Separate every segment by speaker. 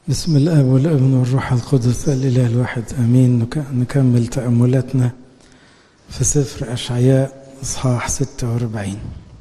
Speaker 1: بسم الاب والابن والروح القدس الاله الواحد امين نك- نكمل تاملاتنا في سفر اشعياء اصحاح 46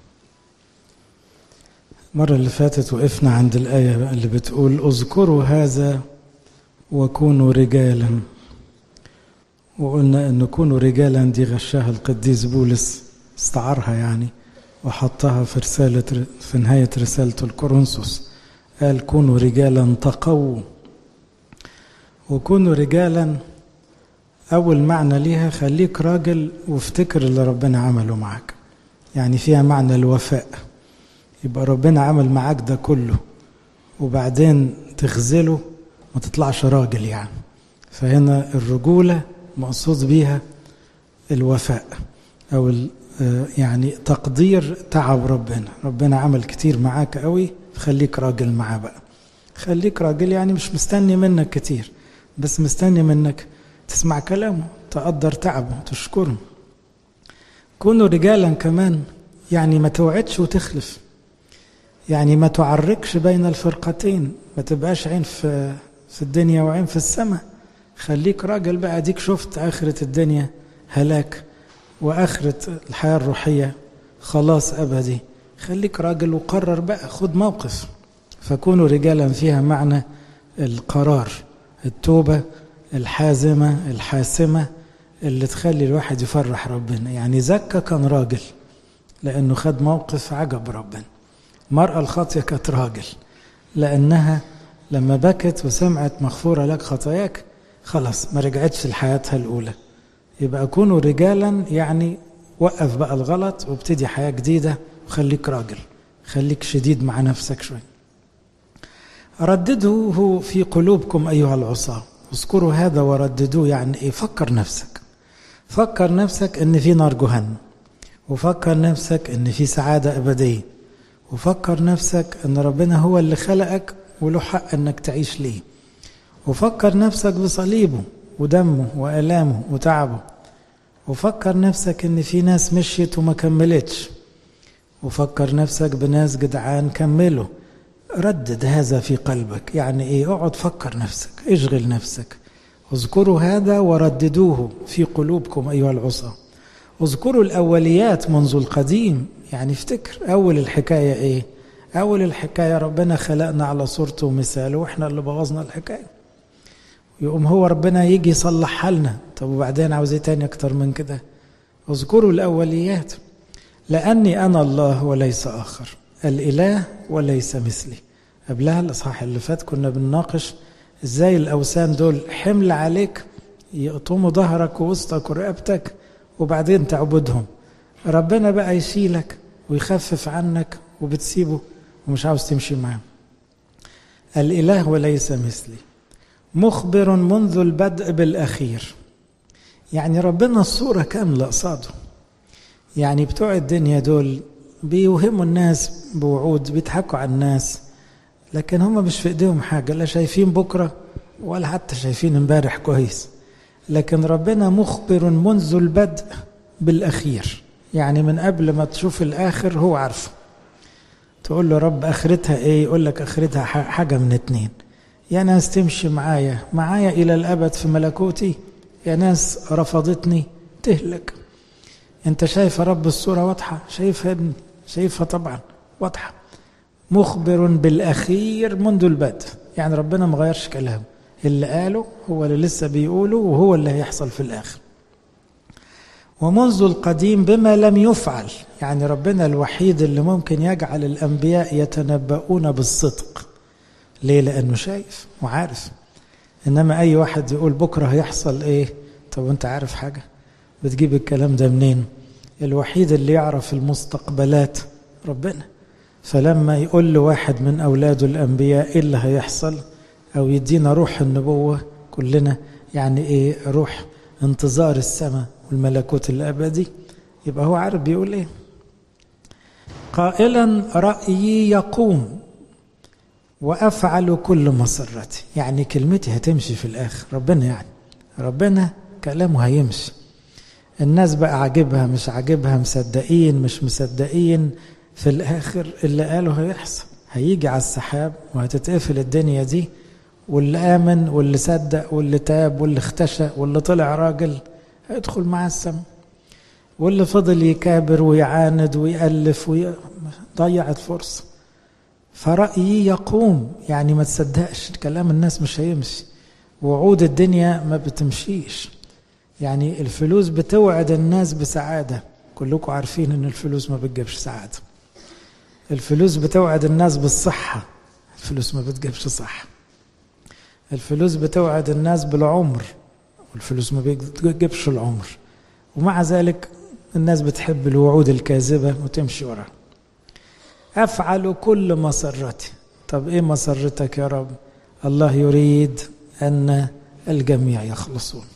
Speaker 1: المره اللي فاتت وقفنا عند الايه اللي بتقول اذكروا هذا وكونوا رجالا وقلنا ان كونوا رجالا دي غشاها القديس بولس استعارها يعني وحطها في رساله في نهايه رسالته الكورنثوس قال كونوا رجالا تقووا وكونوا رجالا أول معنى ليها خليك راجل وافتكر اللي ربنا عمله معاك يعني فيها معنى الوفاء يبقى ربنا عمل معاك ده كله وبعدين تخذله ما تطلعش راجل يعني فهنا الرجولة مقصود بيها الوفاء أو يعني تقدير تعب ربنا ربنا عمل كتير معاك قوي خليك راجل معاه بقى خليك راجل يعني مش مستني منك كتير بس مستني منك تسمع كلامه تقدر تعبه تشكره كونوا رجالا كمان يعني ما توعدش وتخلف يعني ما تعركش بين الفرقتين ما تبقاش عين في في الدنيا وعين في السماء خليك راجل بقى ديك شفت آخرة الدنيا هلاك وآخرة الحياة الروحية خلاص أبدي خليك راجل وقرر بقى خد موقف فكونوا رجالا فيها معنى القرار التوبة الحازمة الحاسمة اللي تخلي الواحد يفرح ربنا يعني زكا كان راجل لأنه خد موقف عجب ربنا المرأة الخاطية كانت راجل لأنها لما بكت وسمعت مغفورة لك خطاياك خلاص ما رجعتش لحياتها الأولى يبقى كونوا رجالا يعني وقف بقى الغلط وابتدي حياة جديدة وخليك راجل خليك شديد مع نفسك شوي رددوه في قلوبكم أيها العصاة اذكروا هذا ورددوه يعني إيه فكر نفسك فكر نفسك إن في نار جهنم وفكر نفسك إن في سعادة أبدية وفكر نفسك إن ربنا هو اللي خلقك وله حق إنك تعيش ليه وفكر نفسك بصليبه ودمه وآلامه وتعبه وفكر نفسك إن في ناس مشيت وما كملتش وفكر نفسك بناس جدعان كملوا ردد هذا في قلبك يعني ايه اقعد فكر نفسك اشغل نفسك اذكروا هذا ورددوه في قلوبكم ايها العصاة اذكروا الاوليات منذ القديم يعني افتكر اول الحكاية ايه اول الحكاية ربنا خلقنا على صورته ومثاله واحنا اللي بوظنا الحكاية يقوم هو ربنا يجي يصلح حالنا طب وبعدين عاوز ايه تاني اكتر من كده اذكروا الاوليات لاني انا الله وليس اخر الاله وليس مثلي قبلها الاصحاح اللي فات كنا بنناقش ازاي الاوثان دول حمل عليك يقطموا ظهرك ووسطك ورقبتك وبعدين تعبدهم ربنا بقى يشيلك ويخفف عنك وبتسيبه ومش عاوز تمشي معاه الاله وليس مثلي مخبر منذ البدء بالاخير يعني ربنا الصوره كامله قصاده يعني بتوع الدنيا دول بيوهموا الناس بوعود بيضحكوا على الناس لكن هم مش في ايديهم حاجه لا شايفين بكره ولا حتى شايفين امبارح كويس لكن ربنا مخبر منذ البدء بالاخير يعني من قبل ما تشوف الاخر هو عارفه تقول له رب اخرتها ايه يقول لك اخرتها حاجه من اتنين يا ناس تمشي معايا معايا الى الابد في ملكوتي يا ناس رفضتني تهلك انت شايف يا رب الصوره واضحه شايفها ابني شايفها طبعا واضحه مخبر بالاخير منذ البدء يعني ربنا ما غيرش كلامه اللي قاله هو اللي لسه بيقوله وهو اللي هيحصل في الاخر ومنذ القديم بما لم يفعل يعني ربنا الوحيد اللي ممكن يجعل الانبياء يتنبؤون بالصدق ليه لانه شايف وعارف انما اي واحد يقول بكره هيحصل ايه طب انت عارف حاجه بتجيب الكلام ده منين الوحيد اللي يعرف المستقبلات ربنا فلما يقول لواحد من أولاده الأنبياء إيه اللي هيحصل أو يدينا روح النبوة كلنا يعني إيه روح انتظار السماء والملكوت الأبدي يبقى هو عارف بيقول إيه قائلا رأيي يقوم وأفعل كل مسرتي يعني كلمتي هتمشي في الآخر ربنا يعني ربنا كلامه هيمشي الناس بقى عاجبها مش عاجبها مصدقين مش مصدقين في الآخر اللي قاله هيحصل هيجي على السحاب وهتتقفل الدنيا دي واللي آمن واللي صدق واللي تاب واللي اختشى واللي طلع راجل هيدخل مع السماء واللي فضل يكابر ويعاند ويألف وي... ضيعت فرصة فرأيي يقوم يعني ما تصدقش كلام الناس مش هيمشي وعود الدنيا ما بتمشيش يعني الفلوس بتوعد الناس بسعادة كلكم عارفين ان الفلوس ما بتجيبش سعادة الفلوس بتوعد الناس بالصحة الفلوس ما بتجيبش صحة الفلوس بتوعد الناس بالعمر والفلوس ما بتجيبش العمر ومع ذلك الناس بتحب الوعود الكاذبة وتمشي وراها أفعل كل مسرتي طب إيه مسرتك يا رب الله يريد أن الجميع يخلصون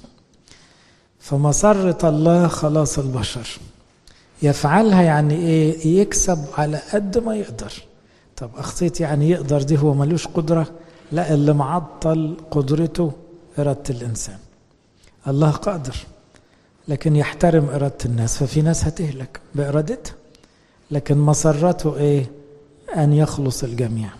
Speaker 1: فمسرة الله خلاص البشر يفعلها يعني ايه يكسب على قد ما يقدر طب اخطيت يعني يقدر دي هو ملوش قدرة لا اللي معطل قدرته إرادة الإنسان الله قادر لكن يحترم إرادة الناس ففي ناس هتهلك بإرادتها لكن مسرته إيه أن يخلص الجميع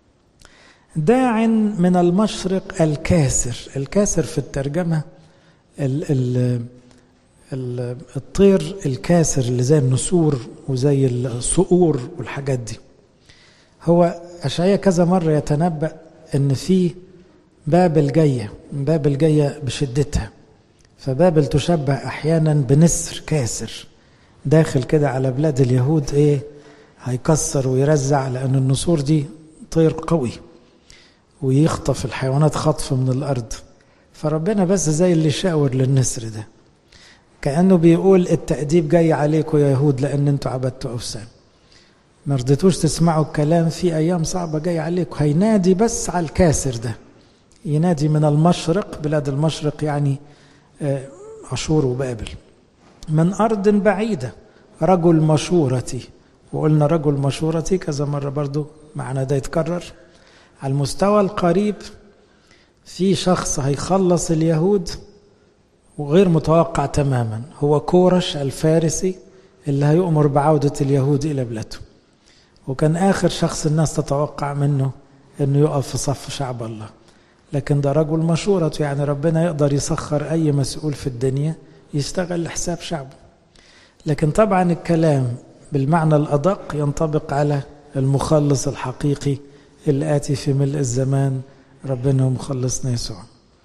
Speaker 1: داع من المشرق الكاسر الكاسر في الترجمة ال ال ال الطير الكاسر اللي زي النسور وزي الصقور والحاجات دي هو أشعية كذا مرة يتنبأ أن في بابل جاية بابل جاية بشدتها فبابل تشبه أحيانا بنسر كاسر داخل كده على بلاد اليهود إيه هيكسر ويرزع لأن النسور دي طير قوي ويخطف الحيوانات خطف من الأرض فربنا بس زي اللي شاور للنسر ده كأنه بيقول التأديب جاي عليكم يا يهود لأن انتوا عبدتوا أوثان ما رضيتوش تسمعوا الكلام في أيام صعبة جاي عليكم هينادي بس على الكاسر ده ينادي من المشرق بلاد المشرق يعني عاشور وبابل من أرض بعيدة رجل مشورتي وقلنا رجل مشورتي كذا مرة برضو معنى ده يتكرر على المستوى القريب في شخص هيخلص اليهود وغير متوقع تماما هو كورش الفارسي اللي هيؤمر بعودة اليهود إلى بلاده وكان آخر شخص الناس تتوقع منه أنه يقف في صف شعب الله لكن ده رجل مشورته يعني ربنا يقدر يسخر أي مسؤول في الدنيا يشتغل لحساب شعبه لكن طبعا الكلام بالمعنى الأدق ينطبق على المخلص الحقيقي الآتي في ملء الزمان ربنا ومخلصنا يسوع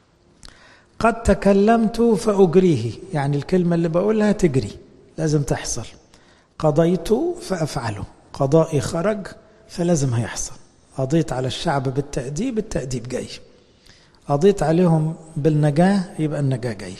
Speaker 1: قد تكلمت فأجريه يعني الكلمة اللي بقولها تجري لازم تحصل قضيت فأفعله قضائي خرج فلازم هيحصل قضيت على الشعب بالتأديب التأديب جاي قضيت عليهم بالنجاة يبقى النجاة جاي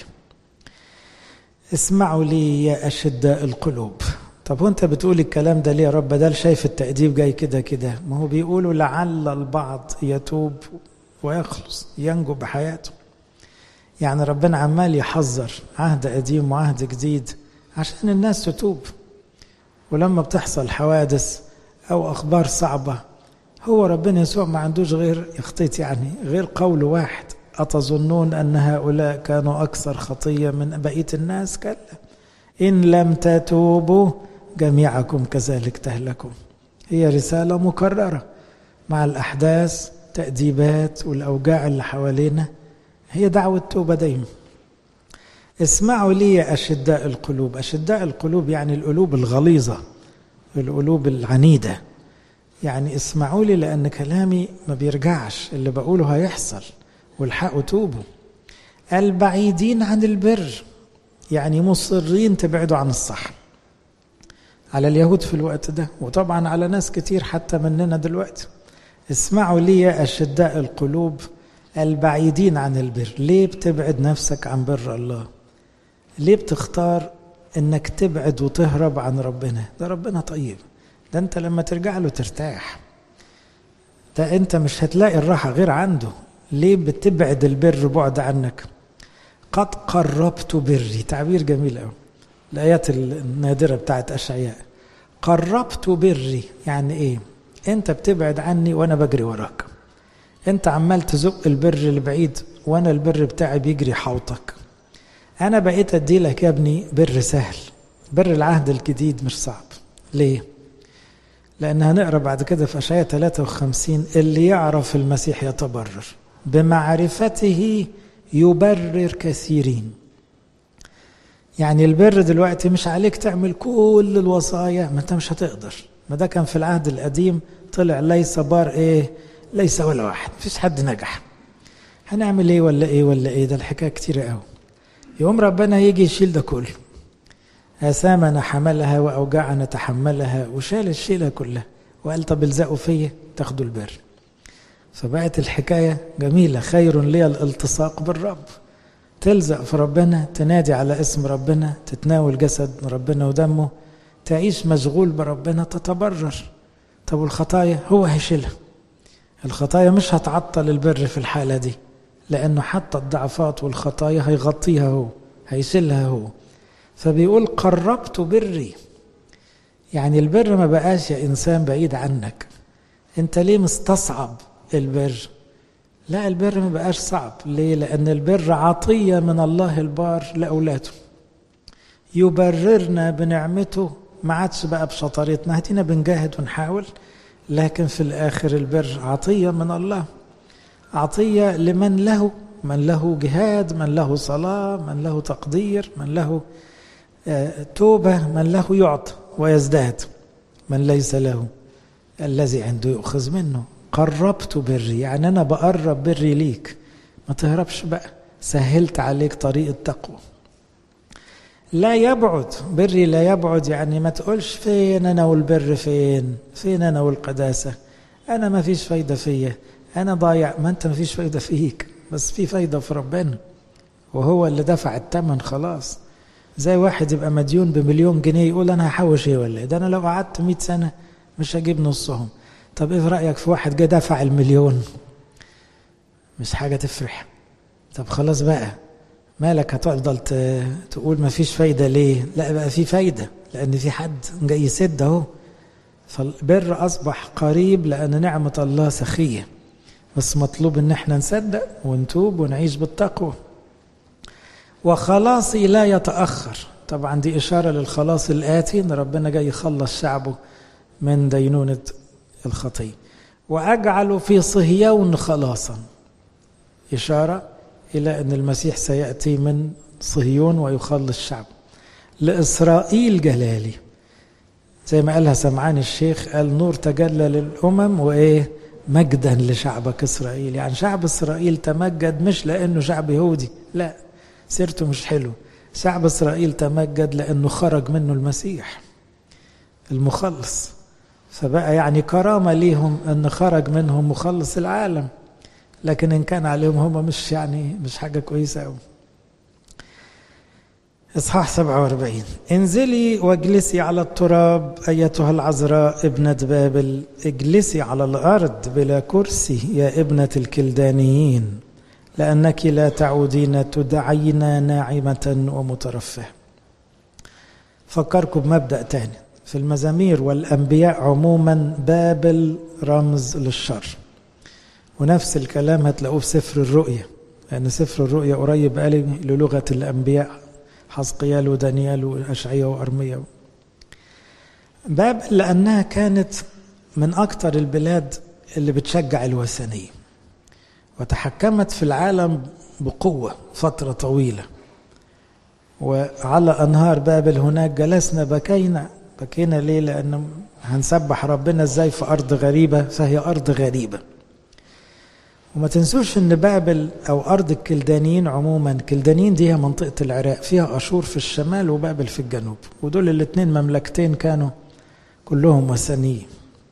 Speaker 1: اسمعوا لي يا أشداء القلوب طب وانت بتقول الكلام ده ليه يا رب بدل شايف التأديب جاي كده كده ما هو بيقولوا لعل البعض يتوب ويخلص ينجو بحياته يعني ربنا عمال يحذر عهد قديم وعهد جديد عشان الناس تتوب ولما بتحصل حوادث أو أخبار صعبة هو ربنا يسوع ما عندوش غير يخطيط يعني غير قول واحد أتظنون أن هؤلاء كانوا أكثر خطية من بقية الناس كلا إن لم تتوبوا جميعكم كذلك تهلكوا هي رسالة مكررة مع الأحداث تأديبات والأوجاع اللي حوالينا هي دعوة توبة دايما اسمعوا لي يا أشداء القلوب أشداء القلوب يعني القلوب الغليظة القلوب العنيدة يعني اسمعوا لي لأن كلامي ما بيرجعش اللي بقوله هيحصل والحقوا توبوا البعيدين عن البر يعني مصرين تبعدوا عن الصح على اليهود في الوقت ده وطبعا على ناس كتير حتى مننا دلوقتي اسمعوا لي يا أشداء القلوب البعيدين عن البر ليه بتبعد نفسك عن بر الله ليه بتختار انك تبعد وتهرب عن ربنا ده ربنا طيب ده انت لما ترجع له ترتاح ده انت مش هتلاقي الراحة غير عنده ليه بتبعد البر بعد عنك قد قربت بري تعبير جميل قوي الآيات النادرة بتاعت أشعياء قربت بري يعني إيه أنت بتبعد عني وأنا بجري وراك أنت عمال تزق البر البعيد وأنا البر بتاعي بيجري حوطك أنا بقيت أدي لك يا ابني بر سهل بر العهد الجديد مش صعب ليه؟ لأن هنقرأ بعد كده في أشعياء 53 اللي يعرف المسيح يتبرر بمعرفته يبرر كثيرين يعني البر دلوقتي مش عليك تعمل كل الوصايا ما انت مش هتقدر ما ده كان في العهد القديم طلع ليس بار ايه ليس ولا واحد مفيش حد نجح هنعمل ايه ولا ايه ولا ايه ده الحكايه كتيره قوي يقوم ربنا يجي يشيل ده كله آثامنا حملها وأوجاعنا تحملها وشال الشيلة كلها وقال طب الزقوا فيا تاخدوا البر فبقت الحكاية جميلة خير لي الالتصاق بالرب تلزق في ربنا تنادي على اسم ربنا تتناول جسد ربنا ودمه تعيش مشغول بربنا تتبرر طب والخطايا هو هيشيلها الخطايا مش هتعطل البر في الحالة دي لأنه حتى الضعفات والخطايا هيغطيها هو هيشيلها هو فبيقول قربت بري يعني البر ما بقاش يا إنسان بعيد عنك أنت ليه مستصعب البر لا البر ما بقاش صعب ليه لأن البر عطية من الله البار لأولاده يبررنا بنعمته ما عادش بقى بشطارتنا هدينا بنجاهد ونحاول لكن في الآخر البر عطية من الله عطية لمن له من له جهاد من له صلاة من له تقدير من له توبة من له يعطى ويزداد من ليس له الذي عنده يؤخذ منه قربت بري يعني أنا بقرب بري ليك ما تهربش بقى سهلت عليك طريق التقوى لا يبعد بري لا يبعد يعني ما تقولش فين أنا والبر فين فين أنا والقداسة أنا ما فيش فايدة فيا أنا ضايع ما أنت ما فيش فايدة فيك بس في فايدة في ربنا وهو اللي دفع الثمن خلاص زي واحد يبقى مديون بمليون جنيه يقول أنا هحوش إيه ولا إيه ده أنا لو قعدت 100 سنة مش هجيب نصهم طب إيه رأيك في واحد جه دفع المليون مش حاجة تفرح طب خلاص بقى مالك هتفضل تقول ما فيش فايدة ليه لا بقى في فايدة لأن في حد جاي يسد أهو فالبر أصبح قريب لأن نعمة الله سخية بس مطلوب ان احنا نصدق ونتوب ونعيش بالتقوى وخلاصي لا يتأخر طبعا دي إشارة للخلاص الآتي ان ربنا جاي يخلص شعبه من دينونة الخطية وأجعل في صهيون خلاصا إشارة إلى أن المسيح سيأتي من صهيون ويخلص شعبه لإسرائيل جلالي زي ما قالها سمعان الشيخ قال نور تجلى للأمم وإيه مجدا لشعبك إسرائيل يعني شعب إسرائيل تمجد مش لأنه شعب يهودي لا سيرته مش حلو شعب إسرائيل تمجد لأنه خرج منه المسيح المخلص فبقى يعني كرامة ليهم أن خرج منهم مخلص العالم لكن إن كان عليهم هم مش يعني مش حاجة كويسة أوي إصحاح 47 انزلي واجلسي على التراب أيتها العذراء ابنة بابل اجلسي على الأرض بلا كرسي يا ابنة الكلدانيين لأنك لا تعودين تدعين ناعمة ومترفه فكركم بمبدأ تاني في المزامير والأنبياء عموما بابل رمز للشر ونفس الكلام هتلاقوه في سفر الرؤيا لأن سفر الرؤيا قريب قال للغة الأنبياء حسقيال ودانيال وأشعية وأرمية بابل لأنها كانت من أكثر البلاد اللي بتشجع الوثنية وتحكمت في العالم بقوة فترة طويلة وعلى أنهار بابل هناك جلسنا بكينا بكينا ليه لأن هنسبح ربنا ازاي في أرض غريبة فهي أرض غريبة وما تنسوش ان بابل او ارض الكلدانيين عموما كلدانيين دي هي منطقه العراق فيها اشور في الشمال وبابل في الجنوب ودول الاثنين مملكتين كانوا كلهم وثنيين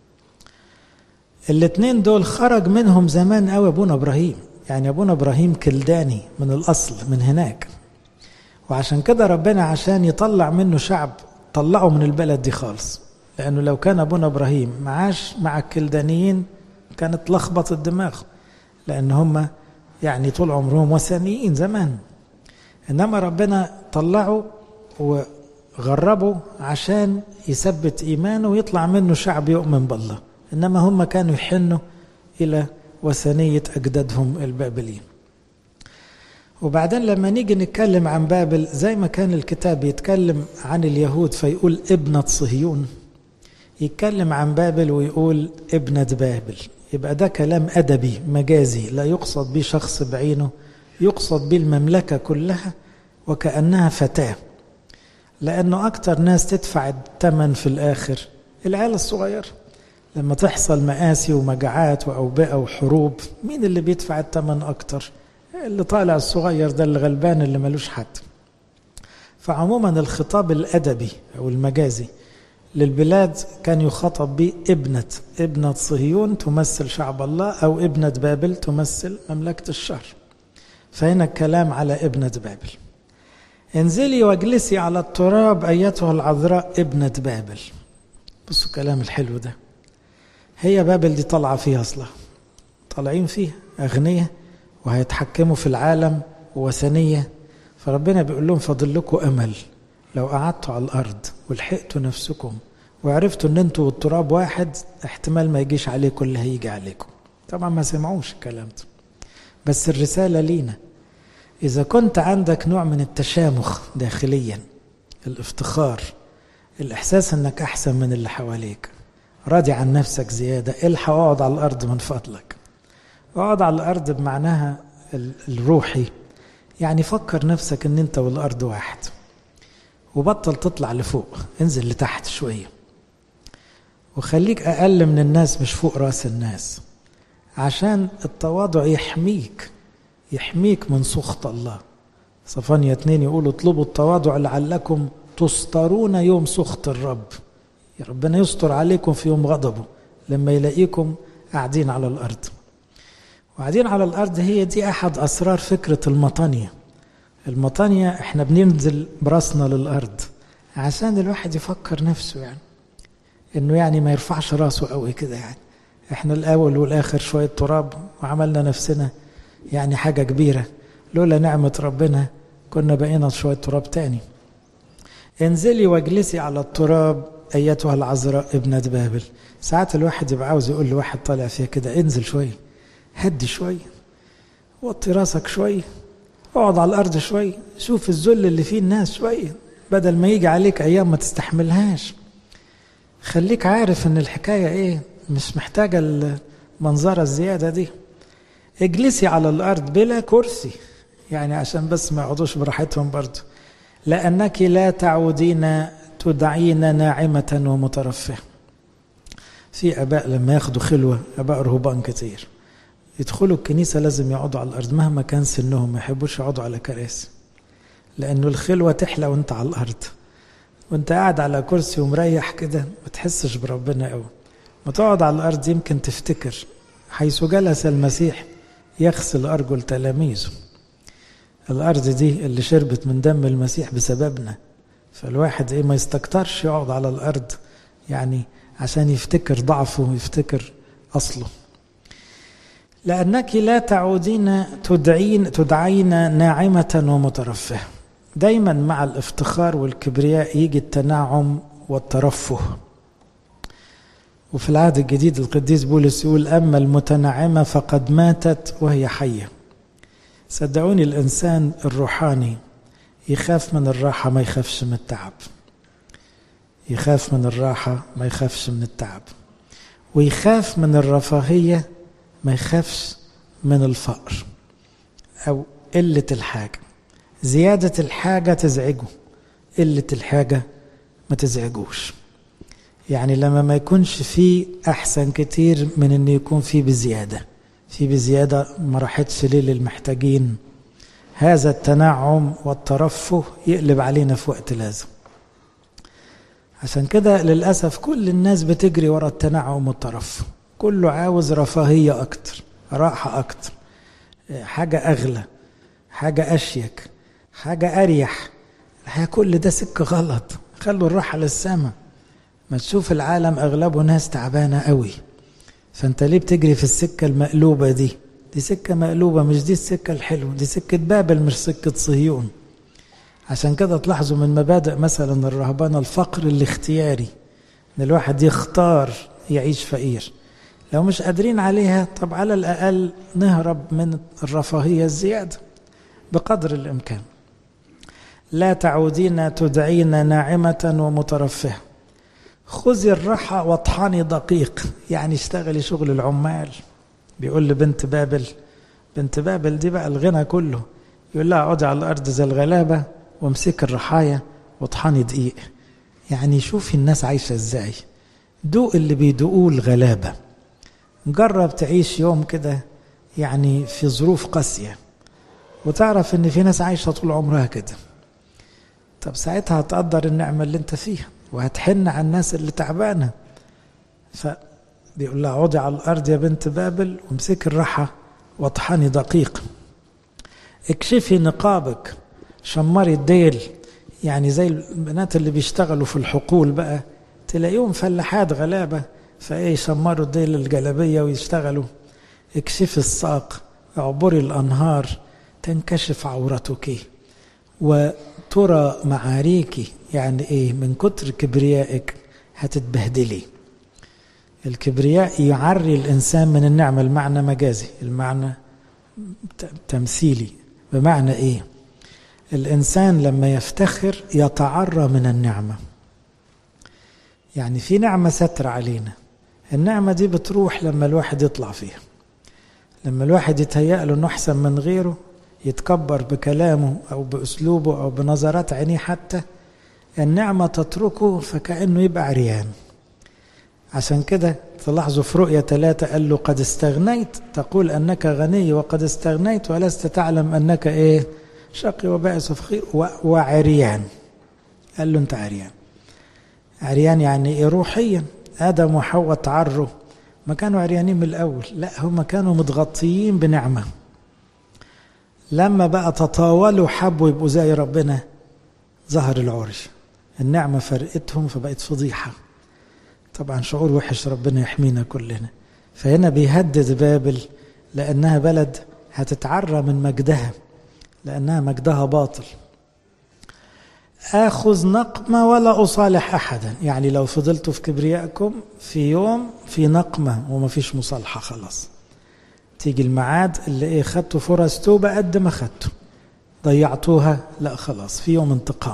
Speaker 1: الاثنين دول خرج منهم زمان قوي ابونا ابراهيم يعني ابونا ابراهيم كلداني من الاصل من هناك وعشان كده ربنا عشان يطلع منه شعب طلعه من البلد دي خالص لانه لو كان ابونا ابراهيم معاش مع الكلدانيين كانت لخبطت الدماغ لأن هم يعني طول عمرهم وثنيين زمان إنما ربنا طلعه وغربه عشان يثبت إيمانه ويطلع منه شعب يؤمن بالله إنما هم كانوا يحنوا إلى وثنية أجدادهم البابليين وبعدين لما نيجي نتكلم عن بابل زي ما كان الكتاب يتكلم عن اليهود فيقول ابنة صهيون يتكلم عن بابل ويقول ابنة بابل يبقى ده كلام أدبي مجازي لا يقصد به شخص بعينه يقصد به المملكة كلها وكأنها فتاة لأنه أكتر ناس تدفع الثمن في الآخر العيال الصغير لما تحصل مآسي ومجاعات وأوبئة وحروب مين اللي بيدفع الثمن أكتر اللي طالع الصغير ده اللي غلبان اللي ملوش حد فعموما الخطاب الأدبي أو المجازي للبلاد كان يخاطب به ابنة ابنة صهيون تمثل شعب الله أو ابنة بابل تمثل مملكة الشر فهنا الكلام على ابنة بابل انزلي واجلسي على التراب أيتها العذراء ابنة بابل بصوا الكلام الحلو ده هي بابل دي طالعة فيها أصلا طالعين فيها أغنية وهيتحكموا في العالم ووثنية فربنا بيقول لهم فاضل لكم أمل لو قعدتوا على الأرض ولحقتوا نفسكم وعرفتوا ان انتوا والتراب واحد احتمال ما يجيش عليكم اللي هيجي عليكم طبعا ما سمعوش الكلام ده بس الرسالة لينا إذا كنت عندك نوع من التشامخ داخليا الافتخار الإحساس أنك أحسن من اللي حواليك راضي عن نفسك زيادة الحق اقعد على الأرض من فضلك اقعد على الأرض بمعناها الروحي يعني فكر نفسك أن أنت والأرض واحد وبطل تطلع لفوق انزل لتحت شوية وخليك أقل من الناس مش فوق راس الناس عشان التواضع يحميك يحميك من سخط الله صفانيا اتنين يقولوا اطلبوا التواضع لعلكم تسترون يوم سخط الرب يا ربنا يستر عليكم في يوم غضبه لما يلاقيكم قاعدين على الأرض وقاعدين على الأرض هي دي أحد أسرار فكرة المطانية المطانية احنا بننزل براسنا للأرض عشان الواحد يفكر نفسه يعني انه يعني ما يرفعش راسه قوي كده يعني احنا الاول والاخر شوية تراب وعملنا نفسنا يعني حاجة كبيرة لولا نعمة ربنا كنا بقينا شوية تراب تاني انزلي واجلسي على التراب ايتها العذراء ابنة بابل ساعات الواحد يبقى عاوز يقول لواحد طالع فيها كده انزل شوية هدي شوية وطي راسك شوية اقعد على الارض شويه شوف الذل اللي فيه الناس شويه بدل ما يجي عليك ايام ما تستحملهاش خليك عارف ان الحكايه ايه مش محتاجه المنظره الزياده دي اجلسي على الارض بلا كرسي يعني عشان بس ما يقعدوش براحتهم برضه لانك لا تعودين تدعين ناعمه ومترفهه في اباء لما ياخدوا خلوه اباء رهبان كتير يدخلوا الكنيسة لازم يقعدوا على الأرض مهما كان سنهم ما يحبوش يقعدوا على كراسي لأنه الخلوة تحلى وانت على الأرض وانت قاعد على كرسي ومريح كده ما تحسش بربنا قوي ما تقعد على الأرض يمكن تفتكر حيث جلس المسيح يغسل أرجل تلاميذه الأرض دي اللي شربت من دم المسيح بسببنا فالواحد إيه ما يستكترش يقعد على الأرض يعني عشان يفتكر ضعفه ويفتكر أصله لأنك لا تعودين تدعين تدعين ناعمة ومترفه دايما مع الافتخار والكبرياء يجي التناعم والترفه وفي العهد الجديد القديس بولس يقول أما المتنعمة فقد ماتت وهي حية صدقوني الإنسان الروحاني يخاف من الراحة ما يخافش من التعب يخاف من الراحة ما يخافش من التعب ويخاف من الرفاهية ما يخافش من الفقر أو قلة الحاجة زيادة الحاجة تزعجه قلة الحاجة ما تزعجوش يعني لما ما يكونش فيه أحسن كتير من أن يكون فيه بزيادة في بزيادة ما راحتش ليه للمحتاجين هذا التنعم والترفه يقلب علينا في وقت لازم عشان كده للأسف كل الناس بتجري ورا التنعم والترفه كله عاوز رفاهية أكتر راحة أكتر حاجة أغلى حاجة أشيك حاجة أريح الحقيقة كل ده سكة غلط خلوا الراحة للسما ما تشوف العالم أغلبه ناس تعبانة قوي فأنت ليه بتجري في السكة المقلوبة دي دي سكة مقلوبة مش دي السكة الحلوة دي سكة بابل مش سكة صهيون عشان كده تلاحظوا من مبادئ مثلا الرهبان الفقر الاختياري ان الواحد يختار يعيش فقير لو مش قادرين عليها طب على الأقل نهرب من الرفاهية الزيادة بقدر الإمكان لا تعودين تدعين ناعمة ومترفهة خذي الرحى واطحني دقيق يعني اشتغلي شغل العمال بيقول لبنت بابل بنت بابل دي بقى الغنى كله يقول لها اقعدي على الارض زي الغلابه وامسكي الرحايا واطحني دقيق يعني شوفي الناس عايشه ازاي دوق اللي بيدوقوه الغلابه جرب تعيش يوم كده يعني في ظروف قاسيه وتعرف ان في ناس عايشه طول عمرها كده طب ساعتها هتقدر النعمه اللي انت فيها وهتحن على الناس اللي تعبانه فبيقول لها اقعدي على الارض يا بنت بابل وامسكي الرحى واطحني دقيق اكشفي نقابك شمري الديل يعني زي البنات اللي بيشتغلوا في الحقول بقى تلاقيهم فلاحات غلابه فايه يشمروا الديل الجلبيه ويشتغلوا اكشفي الساق اعبري الانهار تنكشف عورتك وترى معاريك يعني ايه من كتر كبريائك هتتبهدلي الكبرياء يعري الانسان من النعمه المعنى مجازي المعنى تمثيلي بمعنى ايه الانسان لما يفتخر يتعرى من النعمه يعني في نعمه ستر علينا النعمه دي بتروح لما الواحد يطلع فيها لما الواحد يتهيأ له انه احسن من غيره يتكبر بكلامه او باسلوبه او بنظرات عينيه حتى النعمه تتركه فكانه يبقى عريان عشان كده تلاحظوا في رؤية ثلاثة قال له قد استغنيت تقول أنك غني وقد استغنيت ولست تعلم أنك إيه شقي وبائس وفقير وعريان قال له أنت عريان عريان يعني إيه روحيا آدم وحواء تعروا ما كانوا عريانين من الأول لا هم كانوا متغطيين بنعمة لما بقى تطاولوا حبوا يبقوا زي ربنا ظهر العرش النعمة فرقتهم فبقت فضيحة طبعا شعور وحش ربنا يحمينا كلنا فهنا بيهدد بابل لأنها بلد هتتعرى من مجدها لأنها مجدها باطل آخذ نقمة ولا أصالح أحدا يعني لو فضلتوا في كبريائكم في يوم في نقمة وما فيش مصالحة خلاص تيجي الميعاد اللي ايه خدتوا فرص توبة قد ما خدتوا ضيعتوها لا خلاص في يوم انتقام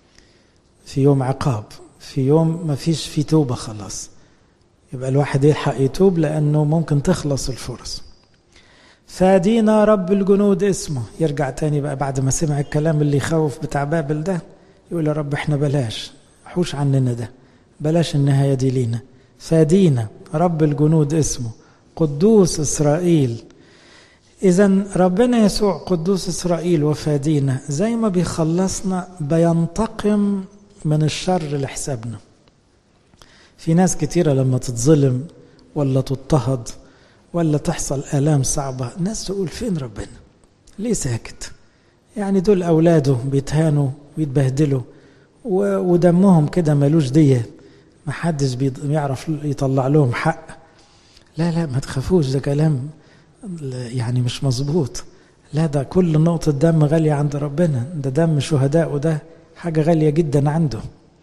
Speaker 1: في يوم عقاب في يوم ما فيش في توبة خلاص يبقى الواحد يلحق يتوب لأنه ممكن تخلص الفرص فادينا رب الجنود اسمه يرجع تاني بقى بعد ما سمع الكلام اللي يخوف بتاع بابل ده يقول يا رب احنا بلاش حوش عننا ده بلاش النهاية دي لينا فادينا رب الجنود اسمه قدوس إسرائيل إذا ربنا يسوع قدوس إسرائيل وفادينا زي ما بيخلصنا بينتقم من الشر لحسابنا في ناس كتيرة لما تتظلم ولا تضطهد ولا تحصل آلام صعبة ناس تقول فين ربنا ليه ساكت يعني دول أولاده بيتهانوا ويتبهدلوا ودمهم كده ملوش دية محدش بيعرف يطلع لهم حق لا لا ما تخافوش ده كلام يعني مش مظبوط لا ده كل نقطة دم غالية عند ربنا ده دم شهداء وده حاجة غالية جدا عنده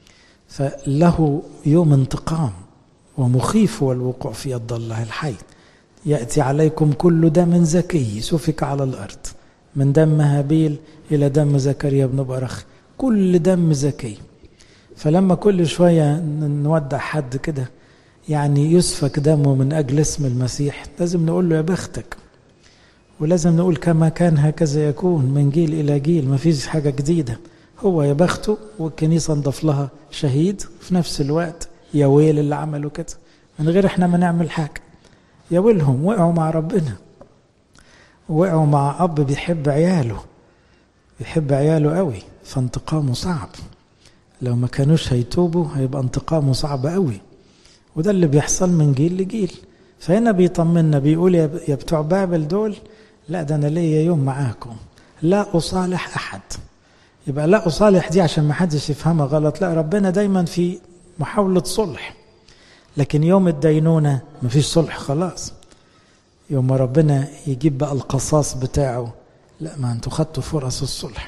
Speaker 1: فله يوم انتقام ومخيف هو الوقوع في يد الله الحي يأتي عليكم كل دم زكي سفك على الأرض من دم هابيل إلى دم زكريا بن برخ كل دم زكي فلما كل شوية نودع حد كده يعني يسفك دمه من أجل اسم المسيح لازم نقول له يا بختك ولازم نقول كما كان هكذا يكون من جيل إلى جيل ما فيش حاجة جديدة هو يا بخته والكنيسة نضاف لها شهيد في نفس الوقت يا ويل اللي عملوا كده من غير احنا ما نعمل حاجة يا ويلهم وقعوا مع ربنا وقعوا مع أب بيحب عياله بيحب عياله قوي فانتقامه صعب لو ما كانوش هيتوبوا هيبقى انتقامه صعب قوي وده اللي بيحصل من جيل لجيل فهنا بيطمنا بيقول يا بتوع بابل دول لا ده انا ليا يوم معاكم لا اصالح احد يبقى لا اصالح دي عشان ما حدش يفهمها غلط لا ربنا دايما في محاولة صلح لكن يوم الدينونة مفيش صلح خلاص يوم ما ربنا يجيب بقى القصاص بتاعه لا ما انتوا خدتوا فرص الصلح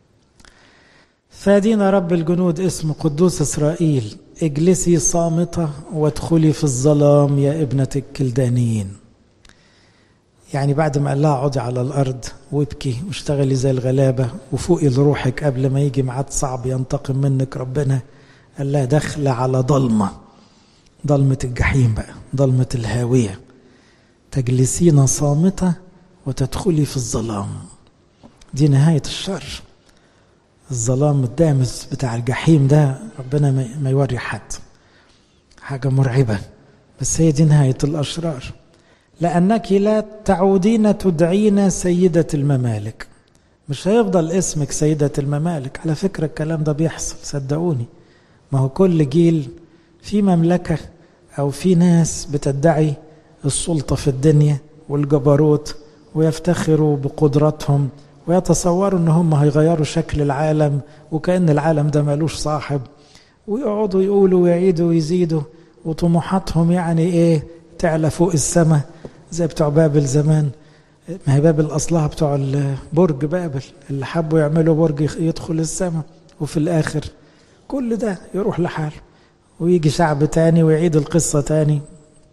Speaker 1: فادينا رب الجنود اسم قدوس اسرائيل اجلسي صامتة وادخلي في الظلام يا ابنة الكلدانيين يعني بعد ما قال لها اقعدي على الارض وابكي واشتغلي زي الغلابة وفوقي لروحك قبل ما يجي ميعاد صعب ينتقم منك ربنا قال لها داخلة على ضلمة ضلمة الجحيم بقى ضلمة الهاوية تجلسين صامتة وتدخلي في الظلام دي نهاية الشر الظلام الدامس بتاع الجحيم ده ربنا ما يوري حد حاجة مرعبة بس هي دي نهاية الأشرار لأنك لا تعودين تدعين سيدة الممالك مش هيفضل اسمك سيدة الممالك على فكرة الكلام ده بيحصل صدقوني ما هو كل جيل في مملكة أو في ناس بتدعي السلطة في الدنيا والجبروت ويفتخروا بقدراتهم ويتصوروا ان هم هيغيروا شكل العالم وكأن العالم ده ملوش صاحب ويقعدوا يقولوا ويعيدوا ويزيدوا وطموحاتهم يعني ايه تعلى فوق السماء زي بتوع بابل زمان ما هي بابل اصلها بتوع برج بابل اللي حبوا يعملوا برج يدخل السماء وفي الاخر كل ده يروح لحاله ويجي شعب تاني ويعيد القصة تاني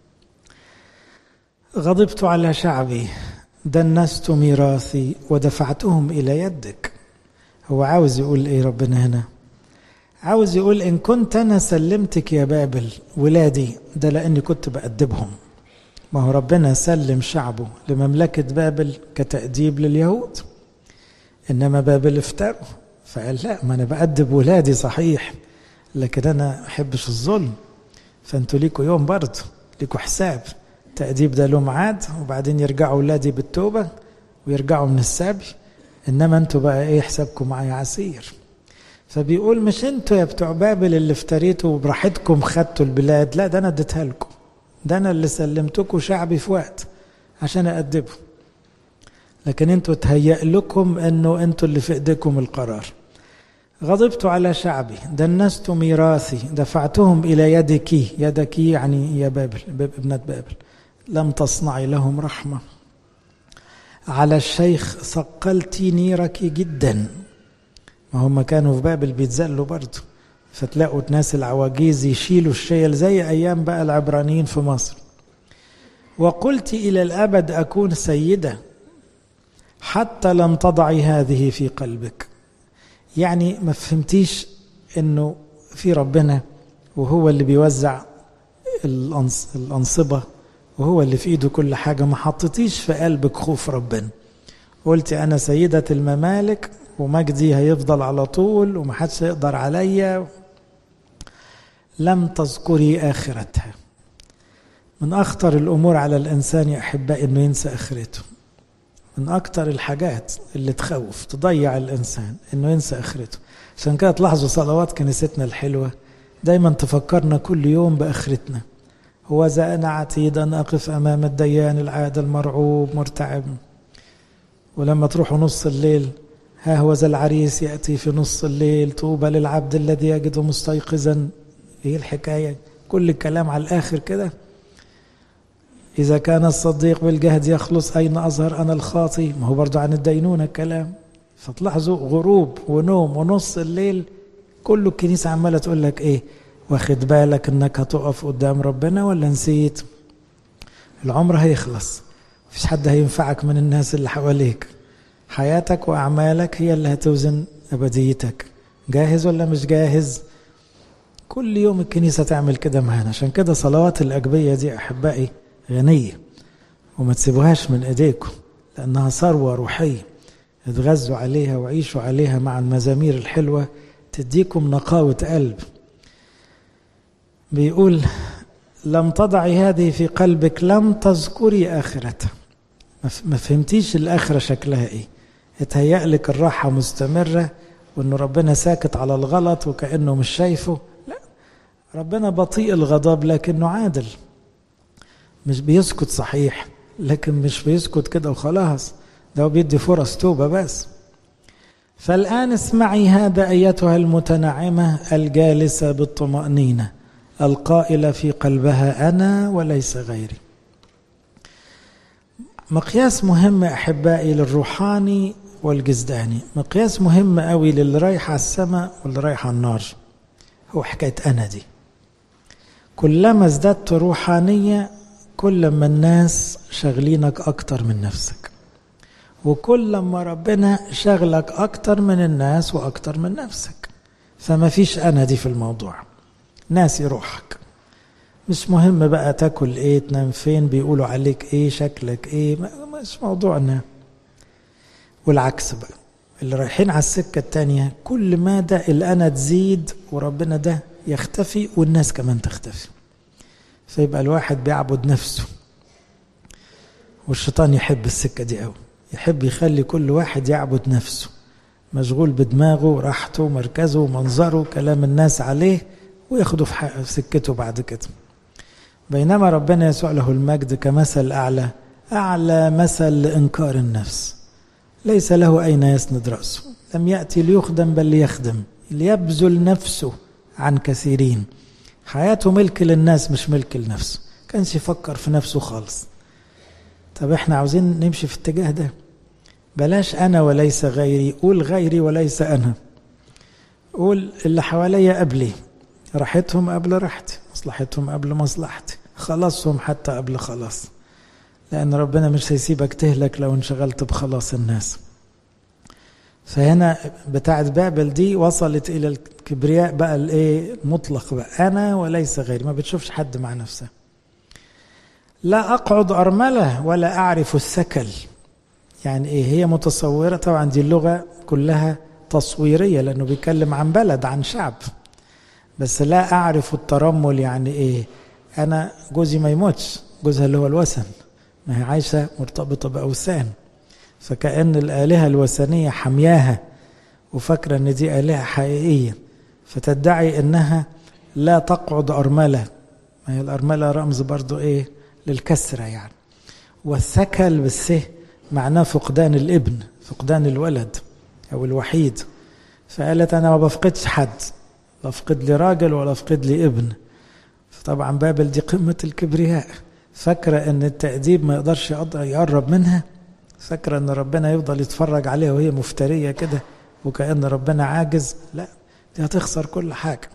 Speaker 1: غضبت على شعبي دنست ميراثي ودفعتهم إلى يدك هو عاوز يقول إيه ربنا هنا عاوز يقول إن كنت أنا سلمتك يا بابل ولادي ده لأني كنت بأدبهم ما هو ربنا سلم شعبه لمملكة بابل كتأديب لليهود إنما بابل افتروا فقال لا ما أنا بأدب ولادي صحيح لكن أنا ما أحبش الظلم فأنتوا ليكوا يوم برضه ليكوا حساب التأديب ده له ميعاد وبعدين يرجعوا أولادي بالتوبة ويرجعوا من السبي إنما أنتوا بقى إيه حسابكم معايا عسير فبيقول مش أنتوا يا بتوع بابل اللي افتريتوا وبراحتكم خدتوا البلاد لا ده أنا اديتها لكم ده أنا اللي سلمتكم شعبي في وقت عشان أأدبه لكن أنتوا تهيأ لكم أنه أنتوا اللي في إيديكم القرار غضبت على شعبي دنست ميراثي دفعتهم إلى يدك يدك يعني يا بابل ابنة بابل لم تصنعي لهم رحمة على الشيخ ثقلت نيرك جدا ما هم كانوا في بابل بيتذلوا برضه فتلاقوا ناس العواجيز يشيلوا الشيل زي أيام بقى العبرانيين في مصر وقلت إلى الأبد أكون سيدة حتى لم تضعي هذه في قلبك يعني ما فهمتيش انه في ربنا وهو اللي بيوزع الأنصبة وهو اللي في ايده كل حاجة ما حطيتيش في قلبك خوف ربنا قلتي أنا سيدة الممالك ومجدي هيفضل على طول ومحدش يقدر عليا لم تذكري آخرتها من أخطر الأمور على الإنسان يا أحبائي أنه ينسى آخرته من أكتر الحاجات اللي تخوف تضيع الإنسان إنه ينسى آخرته عشان كده تلاحظوا صلوات كنيستنا الحلوة دايما تفكرنا كل يوم بآخرتنا هو ذا أنا عتيد أن أقف أمام الديان العادل المرعوب مرتعب ولما تروحوا نص الليل ها هو ذا العريس يأتي في نص الليل طوبى للعبد الذي يجد مستيقظا ايه الحكاية كل الكلام على الآخر كده إذا كان الصديق بالجهد يخلص أين أظهر أنا الخاطي ما هو برضو عن الدينونة الكلام فتلاحظوا غروب ونوم ونص الليل كله الكنيسة عمالة تقول لك إيه واخد بالك إنك هتقف قدام ربنا ولا نسيت العمر هيخلص مفيش حد هينفعك من الناس اللي حواليك حياتك وأعمالك هي اللي هتوزن أبديتك جاهز ولا مش جاهز كل يوم الكنيسة تعمل كده معانا عشان كده صلوات الأجبية دي أحبائي غنية وما تسيبوهاش من ايديكم لانها ثروة روحية اتغذوا عليها وعيشوا عليها مع المزامير الحلوة تديكم نقاوة قلب بيقول لم تضعي هذه في قلبك لم تذكري آخرتها ما فهمتيش الآخرة شكلها إيه اتهيأ لك الراحة مستمرة وإنه ربنا ساكت على الغلط وكأنه مش شايفه لا ربنا بطيء الغضب لكنه عادل مش بيسكت صحيح لكن مش بيسكت كده وخلاص ده بيدي فرص توبة بس فالآن اسمعي هذا أيتها المتنعمة الجالسة بالطمأنينة القائلة في قلبها أنا وليس غيري مقياس مهم أحبائي للروحاني والجزداني مقياس مهم قوي للي رايح على السماء واللي رايح على النار هو حكاية أنا دي كلما ازددت روحانية كل ما الناس شغلينك أكتر من نفسك وكل ما ربنا شغلك أكتر من الناس وأكتر من نفسك فما فيش أنا دي في الموضوع ناسي روحك مش مهم بقى تاكل ايه تنام فين بيقولوا عليك ايه شكلك ايه مش موضوعنا والعكس بقى اللي رايحين على السكة التانية كل ما ده الأنا تزيد وربنا ده يختفي والناس كمان تختفي فيبقى الواحد بيعبد نفسه والشيطان يحب السكة دي قوي يحب يخلي كل واحد يعبد نفسه مشغول بدماغه راحته مركزه منظره كلام الناس عليه وياخده في سكته بعد كده بينما ربنا يسوع له المجد كمثل أعلى أعلى مثل لإنكار النفس ليس له أين يسند رأسه لم يأتي ليخدم بل ليخدم ليبذل نفسه عن كثيرين حياته ملك للناس مش ملك لنفسه كانش يفكر في نفسه خالص طب احنا عاوزين نمشي في الاتجاه ده بلاش انا وليس غيري قول غيري وليس انا قول اللي حواليا قبلي راحتهم قبل راحتي مصلحتهم قبل مصلحتي خلاصهم حتى قبل خلاص لأن ربنا مش هيسيبك تهلك لو انشغلت بخلاص الناس فهنا بتاعت بابل دي وصلت إلى الكبرياء بقى الإيه المطلق بقى أنا وليس غيري ما بتشوفش حد مع نفسه لا أقعد أرملة ولا أعرف السكل يعني إيه هي متصورة طبعا دي اللغة كلها تصويرية لأنه بيتكلم عن بلد عن شعب بس لا أعرف الترمل يعني إيه أنا جوزي ما يموتش جوزها اللي هو الوثن ما هي عايشة مرتبطة بأوثان فكأن الآلهة الوثنية حمياها وفاكرة أن دي آلهة حقيقية فتدعي أنها لا تقعد أرملة ما هي الأرملة رمز برضو إيه للكسرة يعني والثكل بالسه معناه فقدان الابن فقدان الولد أو الوحيد فقالت أنا ما بفقدش حد لا أفقد لي راجل ولا أفقد لي ابن فطبعا بابل دي قمة الكبرياء فاكرة ان التأديب ما يقدرش يقرب منها فاكرة ان ربنا يفضل يتفرج عليها وهي مفترية كده وكأن ربنا عاجز لا دي هتخسر كل حاجة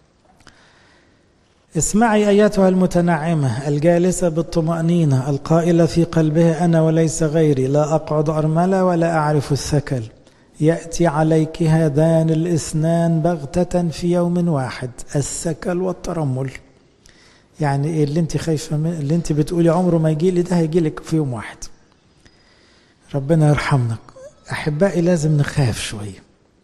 Speaker 1: اسمعي أيتها المتنعمة الجالسة بالطمأنينة القائلة في قلبها أنا وليس غيري لا أقعد أرملة ولا أعرف الثكل يأتي عليك هذان الاثنان بغتة في يوم واحد الثكل والترمل يعني ايه اللي انت خايفه من اللي انت بتقولي عمره ما يجي لي ده هيجي لك في يوم واحد ربنا يرحمنا احبائي لازم نخاف شويه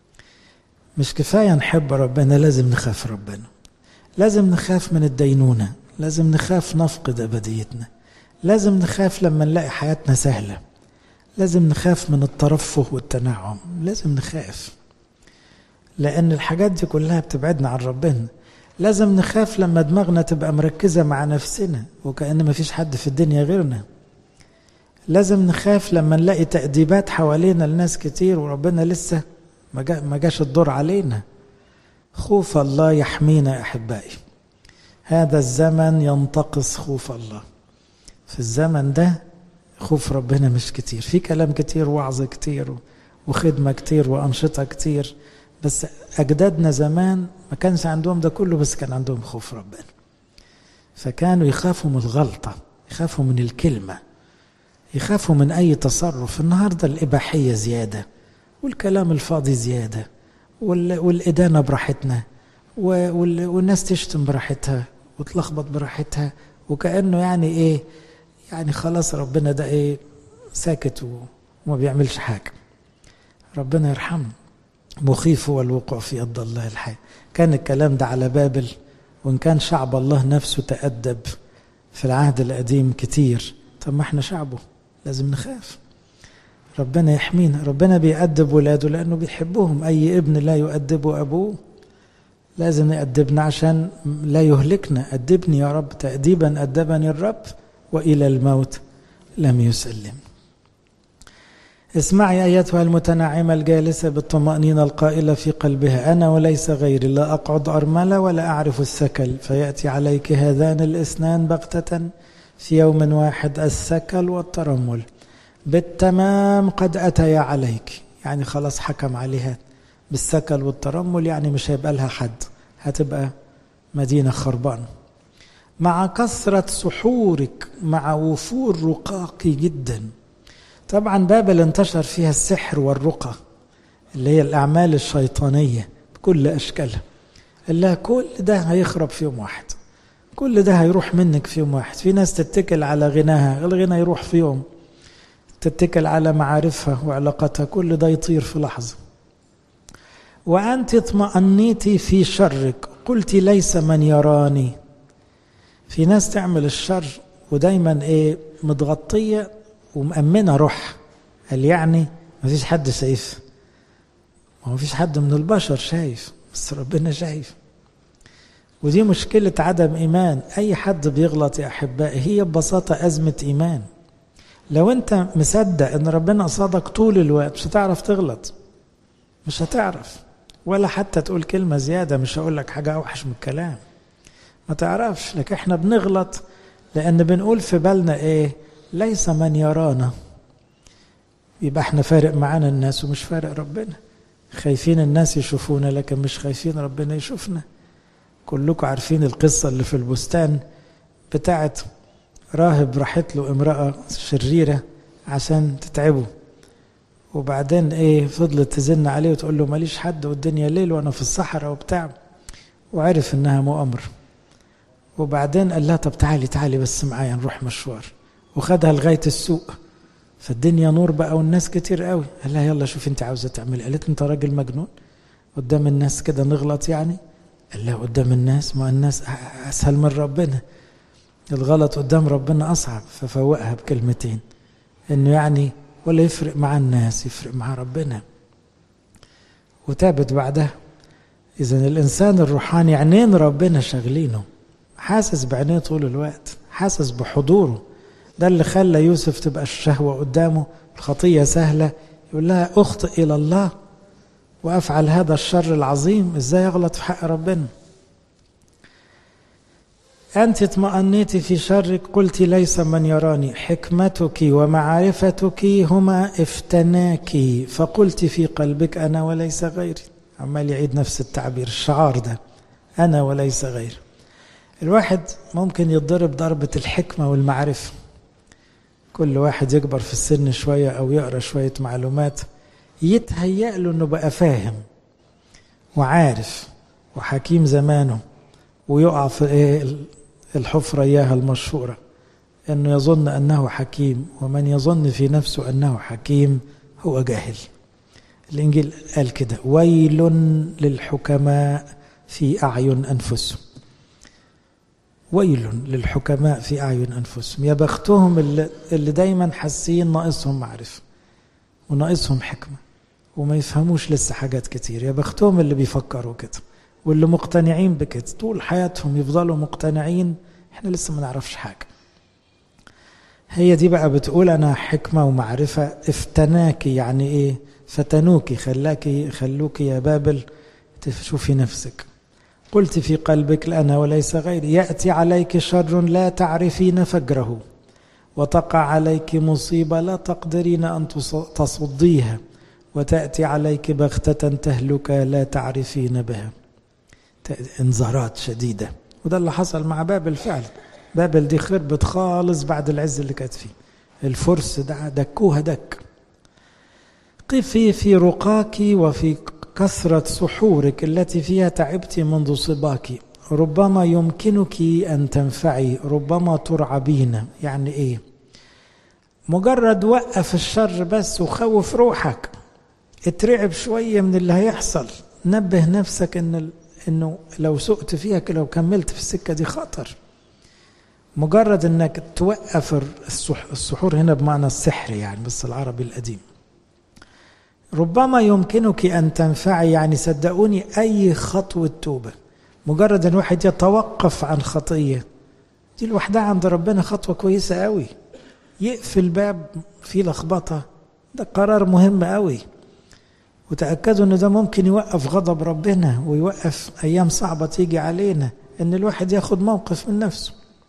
Speaker 1: مش كفايه نحب ربنا لازم نخاف ربنا لازم نخاف من الدينونه لازم نخاف نفقد ابديتنا لازم نخاف لما نلاقي حياتنا سهله لازم نخاف من الترفه والتنعم لازم نخاف لان الحاجات دي كلها بتبعدنا عن ربنا لازم نخاف لما دماغنا تبقى مركزة مع نفسنا وكأن ما فيش حد في الدنيا غيرنا لازم نخاف لما نلاقي تأديبات حوالينا لناس كتير وربنا لسه ما جاش الدور علينا خوف الله يحمينا أحبائي هذا الزمن ينتقص خوف الله في الزمن ده خوف ربنا مش كتير في كلام كتير وعظ كتير وخدمة كتير وأنشطة كتير بس أجدادنا زمان ما كانش عندهم ده كله بس كان عندهم خوف ربنا فكانوا يخافوا من الغلطة يخافوا من الكلمة يخافوا من أي تصرف النهاردة الإباحية زيادة والكلام الفاضي زيادة والإدانة براحتنا والناس تشتم براحتها وتلخبط براحتها وكأنه يعني إيه يعني خلاص ربنا ده إيه ساكت وما بيعملش حاجة ربنا يرحمه مخيف هو الوقوع في يد الله الحي كان الكلام ده على بابل وإن كان شعب الله نفسه تأدب في العهد القديم كتير طب ما احنا شعبه لازم نخاف ربنا يحمينا ربنا بيأدب ولاده لأنه بيحبهم أي ابن لا يؤدبه أبوه لازم يأدبنا عشان لا يهلكنا أدبني يا رب تأديبا أدبني الرب وإلى الموت لم يسلم اسمعي أيتها المتنعمة الجالسة بالطمأنينة القائلة في قلبها أنا وليس غيري لا أقعد أرملة ولا أعرف السكل فيأتي عليك هذان الإثنان بغتة في يوم واحد السكل والترمل بالتمام قد أتيا عليك يعني خلاص حكم عليها بالسكل والترمل يعني مش هيبقى لها حد هتبقى مدينة خربان مع كثرة سحورك مع وفور رقاقي جداً طبعا بابل انتشر فيها السحر والرقى اللي هي الأعمال الشيطانية بكل أشكالها قال لها كل ده هيخرب في يوم واحد كل ده هيروح منك في يوم واحد في ناس تتكل على غناها الغنى يروح في يوم تتكل على معارفها وعلاقتها كل ده يطير في لحظة وأنت اطمأنيت في شرك قلت ليس من يراني في ناس تعمل الشر ودايما ايه متغطية ومأمنة روح قال يعني ما فيش حد شايف ما فيش حد من البشر شايف بس ربنا شايف ودي مشكلة عدم إيمان أي حد بيغلط يا أحبائي هي ببساطة أزمة إيمان لو أنت مصدق أن ربنا قصادك طول الوقت مش هتعرف تغلط مش هتعرف ولا حتى تقول كلمة زيادة مش هقول لك حاجة أوحش من الكلام ما تعرفش لكن احنا بنغلط لأن بنقول في بالنا إيه ليس من يرانا يبقى احنا فارق معانا الناس ومش فارق ربنا خايفين الناس يشوفونا لكن مش خايفين ربنا يشوفنا كلكم عارفين القصة اللي في البستان بتاعت راهب راحت له امرأة شريرة عشان تتعبه وبعدين ايه فضلت تزن عليه وتقول له ماليش حد والدنيا ليل وانا في الصحراء وبتاع وعرف انها مؤامرة وبعدين قال لها طب تعالي تعالي بس معايا نروح مشوار وخدها لغاية السوق فالدنيا نور بقى والناس كتير قوي قال لها يلا شوف انت عاوزة تعملي قالت انت راجل مجنون قدام الناس كده نغلط يعني قال لها قدام الناس ما الناس اسهل من ربنا الغلط قدام ربنا اصعب ففوقها بكلمتين انه يعني ولا يفرق مع الناس يفرق مع ربنا وتابت بعدها اذا الانسان الروحاني عينين ربنا شاغلينه حاسس بعينيه طول الوقت حاسس بحضوره ده اللي خلى يوسف تبقى الشهوه قدامه الخطيه سهله يقول لها اخطئ الى الله وافعل هذا الشر العظيم ازاي اغلط في حق ربنا انت اطمأنيت في شرك قلت ليس من يراني حكمتك ومعرفتك هما افتناك فقلت في قلبك انا وليس غيري عمال يعيد نفس التعبير الشعار ده انا وليس غيري الواحد ممكن يتضرب ضربة الحكمة والمعرفة كل واحد يكبر في السن شوية أو يقرأ شوية معلومات يتهيأ له انه بقى فاهم وعارف وحكيم زمانه ويقع في ايه الحفرة اياها المشهورة انه يظن انه حكيم ومن يظن في نفسه انه حكيم هو جاهل الانجيل قال كده ويل للحكماء في اعين انفسهم ويل للحكماء في اعين انفسهم يا بختهم اللي, اللي دايما حاسين ناقصهم معرفه وناقصهم حكمه وما يفهموش لسه حاجات كتير يا بختهم اللي بيفكروا كده واللي مقتنعين بكده طول حياتهم يفضلوا مقتنعين احنا لسه ما نعرفش حاجة هي دي بقى بتقول انا حكمة ومعرفة افتناك يعني ايه فتنوكي خلاكي خلوكي يا بابل تشوفي نفسك قلت في قلبك لأنا وليس غيري يأتي عليك شر لا تعرفين فجره وتقع عليك مصيبة لا تقدرين أن تصديها وتأتي عليك بغتة تهلك لا تعرفين بها انذارات شديدة وده اللي حصل مع بابل فعلا بابل دي خربت خالص بعد العز اللي كانت فيه الفرس ده دكوها دك قفي في رقاك وفي كثرة سحورك التي فيها تعبت منذ صباك ربما يمكنك أن تنفعي ربما ترعبين يعني إيه مجرد وقف الشر بس وخوف روحك اترعب شوية من اللي هيحصل نبه نفسك ان انه لو سقت فيها لو كملت في السكة دي خطر مجرد انك توقف السحور هنا بمعنى السحر يعني بس العربي القديم ربما يمكنك ان تنفعي يعني صدقوني اي خطوة توبة مجرد ان واحد يتوقف عن خطية دي لوحدها عند ربنا خطوة كويسة قوي يقفل باب فيه لخبطة ده قرار مهم قوي وتأكدوا ان ده ممكن يوقف غضب ربنا ويوقف ايام صعبة تيجي علينا ان الواحد ياخد موقف من نفسه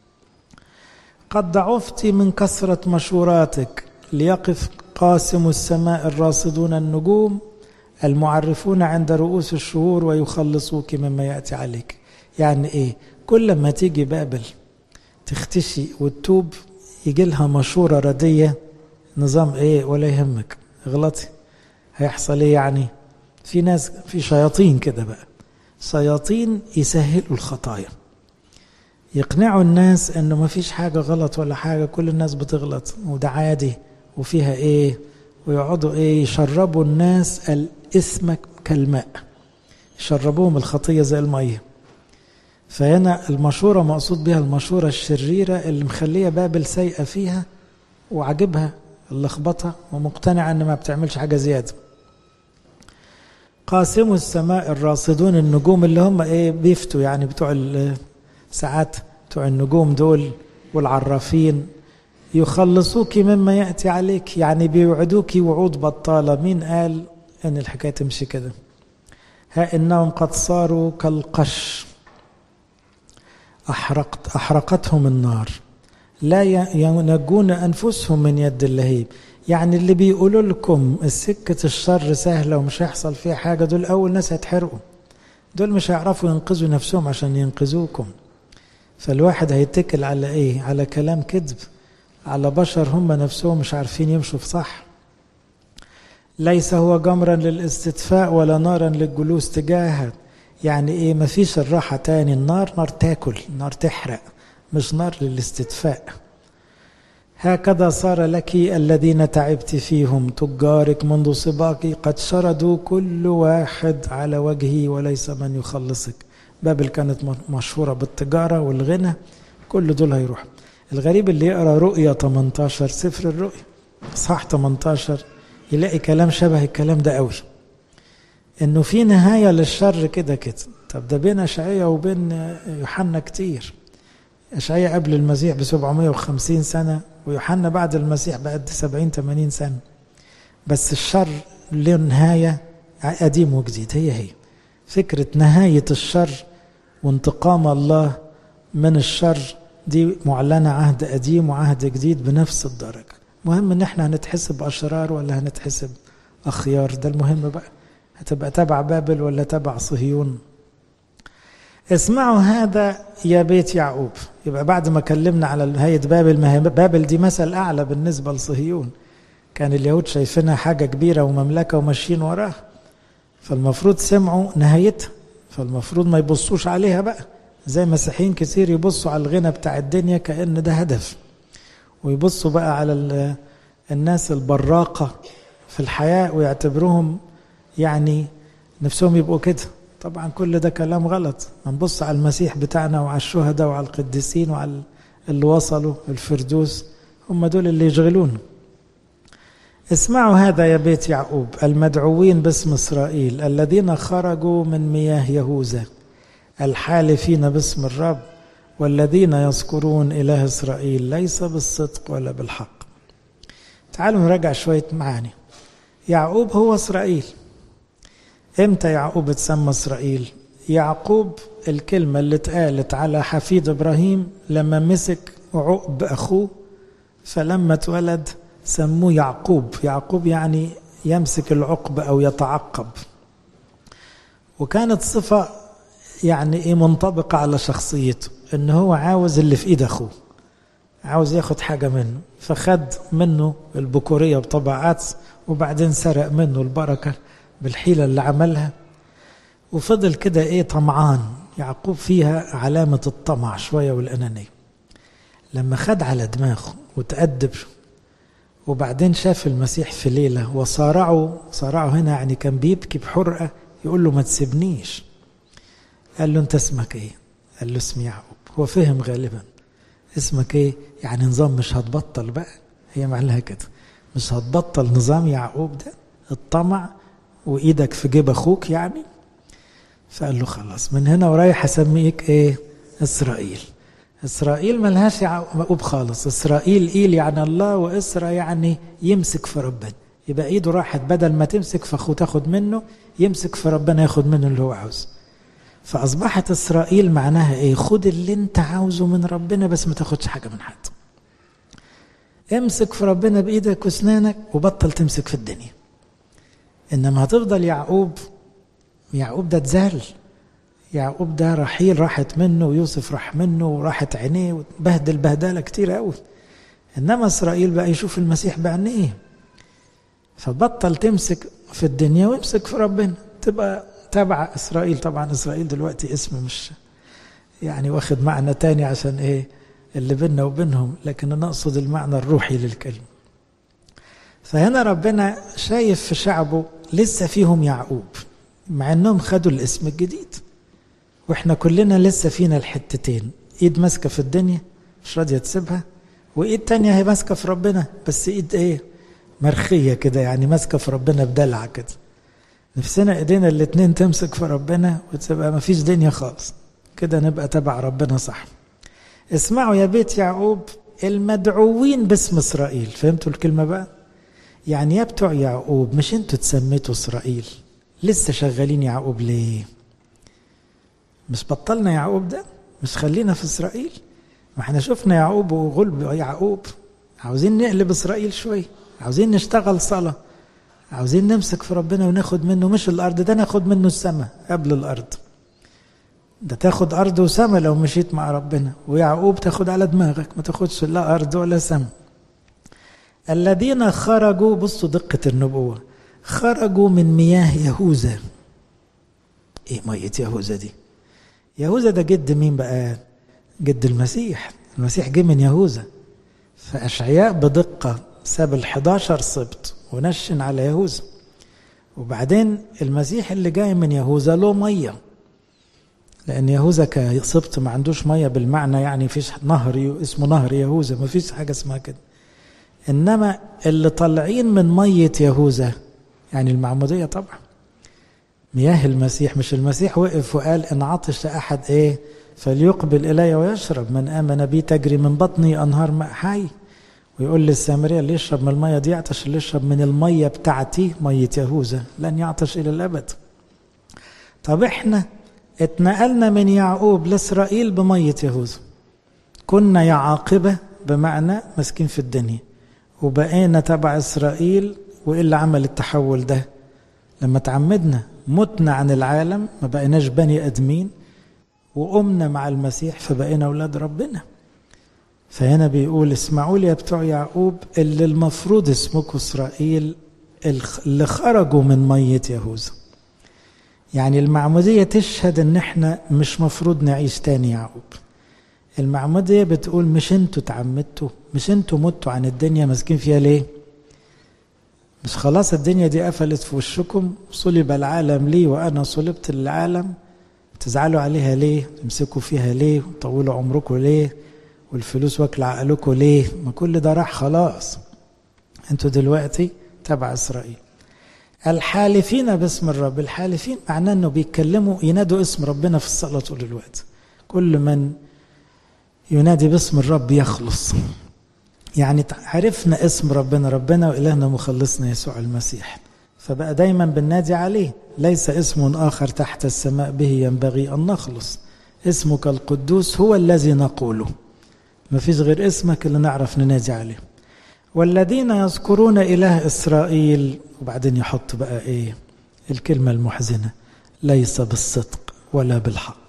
Speaker 1: قد ضعفت من كثرة مشوراتك ليقف قاسم السماء الراصدون النجوم المعرفون عند رؤوس الشهور ويخلصوك مما يأتي عليك يعني ايه كل ما تيجي بابل تختشي وتتوب يجي لها مشورة ردية نظام ايه ولا يهمك اغلطي هيحصل ايه يعني في ناس في شياطين كده بقى شياطين يسهلوا الخطايا يقنعوا الناس انه ما فيش حاجة غلط ولا حاجة كل الناس بتغلط وده عادي وفيها ايه ويقعدوا ايه يشربوا الناس الاسم كالماء يشربوهم الخطية زي المية فهنا المشورة مقصود بها المشورة الشريرة اللي مخلية بابل سيئة فيها وعجبها اللخبطة ومقتنعة ان ما بتعملش حاجة زيادة قاسموا السماء الراصدون النجوم اللي هم ايه بيفتوا يعني بتوع ساعات بتوع النجوم دول والعرافين يخلصوك مما يأتي عليك يعني بيوعدوك وعود بطالة مين قال ان الحكاية تمشي كده ها إنهم قد صاروا كالقش أحرقت أحرقتهم النار لا ينجون أنفسهم من يد اللهيب يعني اللي بيقولوا لكم السكة الشر سهلة ومش هيحصل فيها حاجة دول أول ناس هيتحرقوا دول مش هيعرفوا ينقذوا نفسهم عشان ينقذوكم فالواحد هيتكل على ايه على كلام كذب على بشر هم نفسهم مش عارفين يمشوا في صح ليس هو جمرا للاستدفاء ولا نارا للجلوس تجاهها يعني ايه مفيش الراحة تاني النار نار تاكل نار تحرق مش نار للاستدفاء هكذا صار لك الذين تعبت فيهم تجارك منذ سباقي قد شردوا كل واحد على وجهه وليس من يخلصك بابل كانت مشهورة بالتجارة والغنى كل دول هيروح الغريب اللي يقرأ رؤية 18 سفر الرؤية صح 18 يلاقي كلام شبه الكلام ده قوي انه في نهاية للشر كده كده طب ده بين اشعياء وبين يوحنا كتير اشعياء قبل المسيح ب 750 سنة ويوحنا بعد المسيح بقد 70 80 سنة بس الشر له نهاية قديم وجديد هي هي فكرة نهاية الشر وانتقام الله من الشر دي معلنة عهد قديم وعهد جديد بنفس الدرجة مهم ان احنا هنتحسب اشرار ولا هنتحسب اخيار ده المهم بقى هتبقى تبع بابل ولا تبع صهيون اسمعوا هذا يا بيت يعقوب يبقى بعد ما كلمنا على نهاية بابل ما هي بابل دي مثل أعلى بالنسبة لصهيون كان اليهود شايفينها حاجة كبيرة ومملكة وماشيين وراها فالمفروض سمعوا نهايتها فالمفروض ما يبصوش عليها بقى زي مسيحيين كتير يبصوا على الغنى بتاع الدنيا كأن ده هدف ويبصوا بقى على الناس البراقة في الحياة ويعتبروهم يعني نفسهم يبقوا كده طبعا كل ده كلام غلط نبص على المسيح بتاعنا وعلى الشهداء وعلى القديسين وعلى اللي وصلوا الفردوس هم دول اللي يشغلون اسمعوا هذا يا بيت يعقوب المدعوين باسم إسرائيل الذين خرجوا من مياه يهوذا الحالفين باسم الرب والذين يذكرون إله إسرائيل ليس بالصدق ولا بالحق تعالوا نراجع شوية معاني يعقوب هو إسرائيل امتى يعقوب اتسمى إسرائيل يعقوب الكلمة اللي اتقالت على حفيد إبراهيم لما مسك عقب أخوه فلما اتولد سموه يعقوب يعقوب يعني يمسك العقب أو يتعقب وكانت صفة يعني ايه منطبقة على شخصيته ان هو عاوز اللي في ايد اخوه عاوز ياخد حاجة منه فخد منه البكورية بطبعات وبعدين سرق منه البركة بالحيلة اللي عملها وفضل كده ايه طمعان يعقوب فيها علامة الطمع شوية والأنانية لما خد على دماغه وتأدب وبعدين شاف المسيح في ليلة وصارعوا صارعوا هنا يعني كان بيبكي بحرقة يقول له ما تسيبنيش قال له انت اسمك ايه قال له اسمي يعقوب هو فهم غالبا اسمك ايه يعني نظام مش هتبطل بقى هي معناها كده مش هتبطل نظام يعقوب ده الطمع وايدك في جيب اخوك يعني فقال له خلاص من هنا ورايح اسميك ايه اسرائيل اسرائيل ملهاش يعقوب خالص اسرائيل ايل يعني الله واسرى يعني يمسك في ربنا يبقى ايده راحت بدل ما تمسك في اخوه تاخد منه يمسك في ربنا ياخد منه اللي هو عاوزه فأصبحت إسرائيل معناها إيه خد اللي أنت عاوزه من ربنا بس ما تاخدش حاجة من حد امسك في ربنا بإيدك واسنانك وبطل تمسك في الدنيا إنما هتفضل يعقوب يعقوب ده اتذل يعقوب ده رحيل راحت منه ويوسف راح منه وراحت عينيه وبهدل بهدله كتير قوي انما اسرائيل بقى يشوف المسيح بعينيه فبطل تمسك في الدنيا وامسك في ربنا تبقى تبع إسرائيل طبعا إسرائيل دلوقتي اسم مش يعني واخد معنى تاني عشان إيه اللي بيننا وبينهم لكن أنا أقصد المعنى الروحي للكلمة فهنا ربنا شايف في شعبه لسه فيهم يعقوب مع انهم خدوا الاسم الجديد واحنا كلنا لسه فينا الحتتين ايد ماسكه في الدنيا مش راضيه تسيبها وايد تانية هي ماسكه في ربنا بس ايد ايه مرخيه كده يعني ماسكه في ربنا بدلع كده نفسنا ايدينا الاتنين تمسك في ربنا وتبقى ما فيش دنيا خالص كده نبقى تبع ربنا صح اسمعوا يا بيت يعقوب المدعوين باسم اسرائيل فهمتوا الكلمه بقى يعني يا بتوع يعقوب مش انتوا تسميتوا اسرائيل لسه شغالين يعقوب ليه مش بطلنا يعقوب ده مش خلينا في اسرائيل ما احنا شفنا يعقوب وغلب يعقوب عاوزين نقلب اسرائيل شويه عاوزين نشتغل صلاه عاوزين نمسك في ربنا وناخد منه مش الارض ده ناخد منه السماء قبل الارض ده تاخد ارض وسماء لو مشيت مع ربنا ويعقوب تاخد على دماغك ما تاخدش لا ارض ولا سماء الذين خرجوا بصوا دقة النبوة خرجوا من مياه يهوذا ايه مية يهوذا دي يهوذا ده جد مين بقى جد المسيح المسيح جه من يهوذا فأشعياء بدقة ساب الحداشر سبط ونشن على يهوذا وبعدين المسيح اللي جاي من يهوذا له ميه لان يهوذا كسبط ما عندوش ميه بالمعنى يعني فيش نهر اسمه نهر يهوذا ما فيش حاجه اسمها كده انما اللي طالعين من ميه يهوذا يعني المعموديه طبعا مياه المسيح مش المسيح وقف وقال ان عطش احد ايه فليقبل الي ويشرب من امن بي تجري من بطني انهار ماء حي ويقول للسامريه اللي يشرب من الميه دي يعطش اللي يشرب من الميه بتاعتي ميه يهوذا لن يعطش الى الابد طب احنا اتنقلنا من يعقوب لاسرائيل بميه يهوذا كنا يعاقبه بمعنى مسكين في الدنيا وبقينا تبع اسرائيل وايه اللي عمل التحول ده لما تعمدنا متنا عن العالم ما بقيناش بني ادمين وقمنا مع المسيح فبقينا اولاد ربنا فهنا بيقول اسمعوا لي يا بتوع يعقوب اللي المفروض اسمكم اسرائيل اللي خرجوا من ميه يهوذا يعني المعموديه تشهد ان احنا مش مفروض نعيش تاني يعقوب المعموديه بتقول مش انتوا تعمدتوا مش انتوا متوا عن الدنيا ماسكين فيها ليه مش خلاص الدنيا دي قفلت في وشكم صلب العالم لي وانا صلبت للعالم تزعلوا عليها ليه تمسكوا فيها ليه وطولوا عمركم ليه والفلوس واكله عقلكم ليه ما كل ده راح خلاص انتوا دلوقتي تبع اسرائيل الحالفين باسم الرب الحالفين معناه انه بيتكلموا ينادوا اسم ربنا في الصلاه طول الوقت كل من ينادي باسم الرب يخلص يعني عرفنا اسم ربنا ربنا وإلهنا مخلصنا يسوع المسيح فبقى دايما بننادي عليه ليس اسم آخر تحت السماء به ينبغي أن نخلص اسمك القدوس هو الذي نقوله ما فيش غير اسمك اللي نعرف ننادي عليه والذين يذكرون إله إسرائيل وبعدين يحط بقى إيه الكلمة المحزنة ليس بالصدق ولا بالحق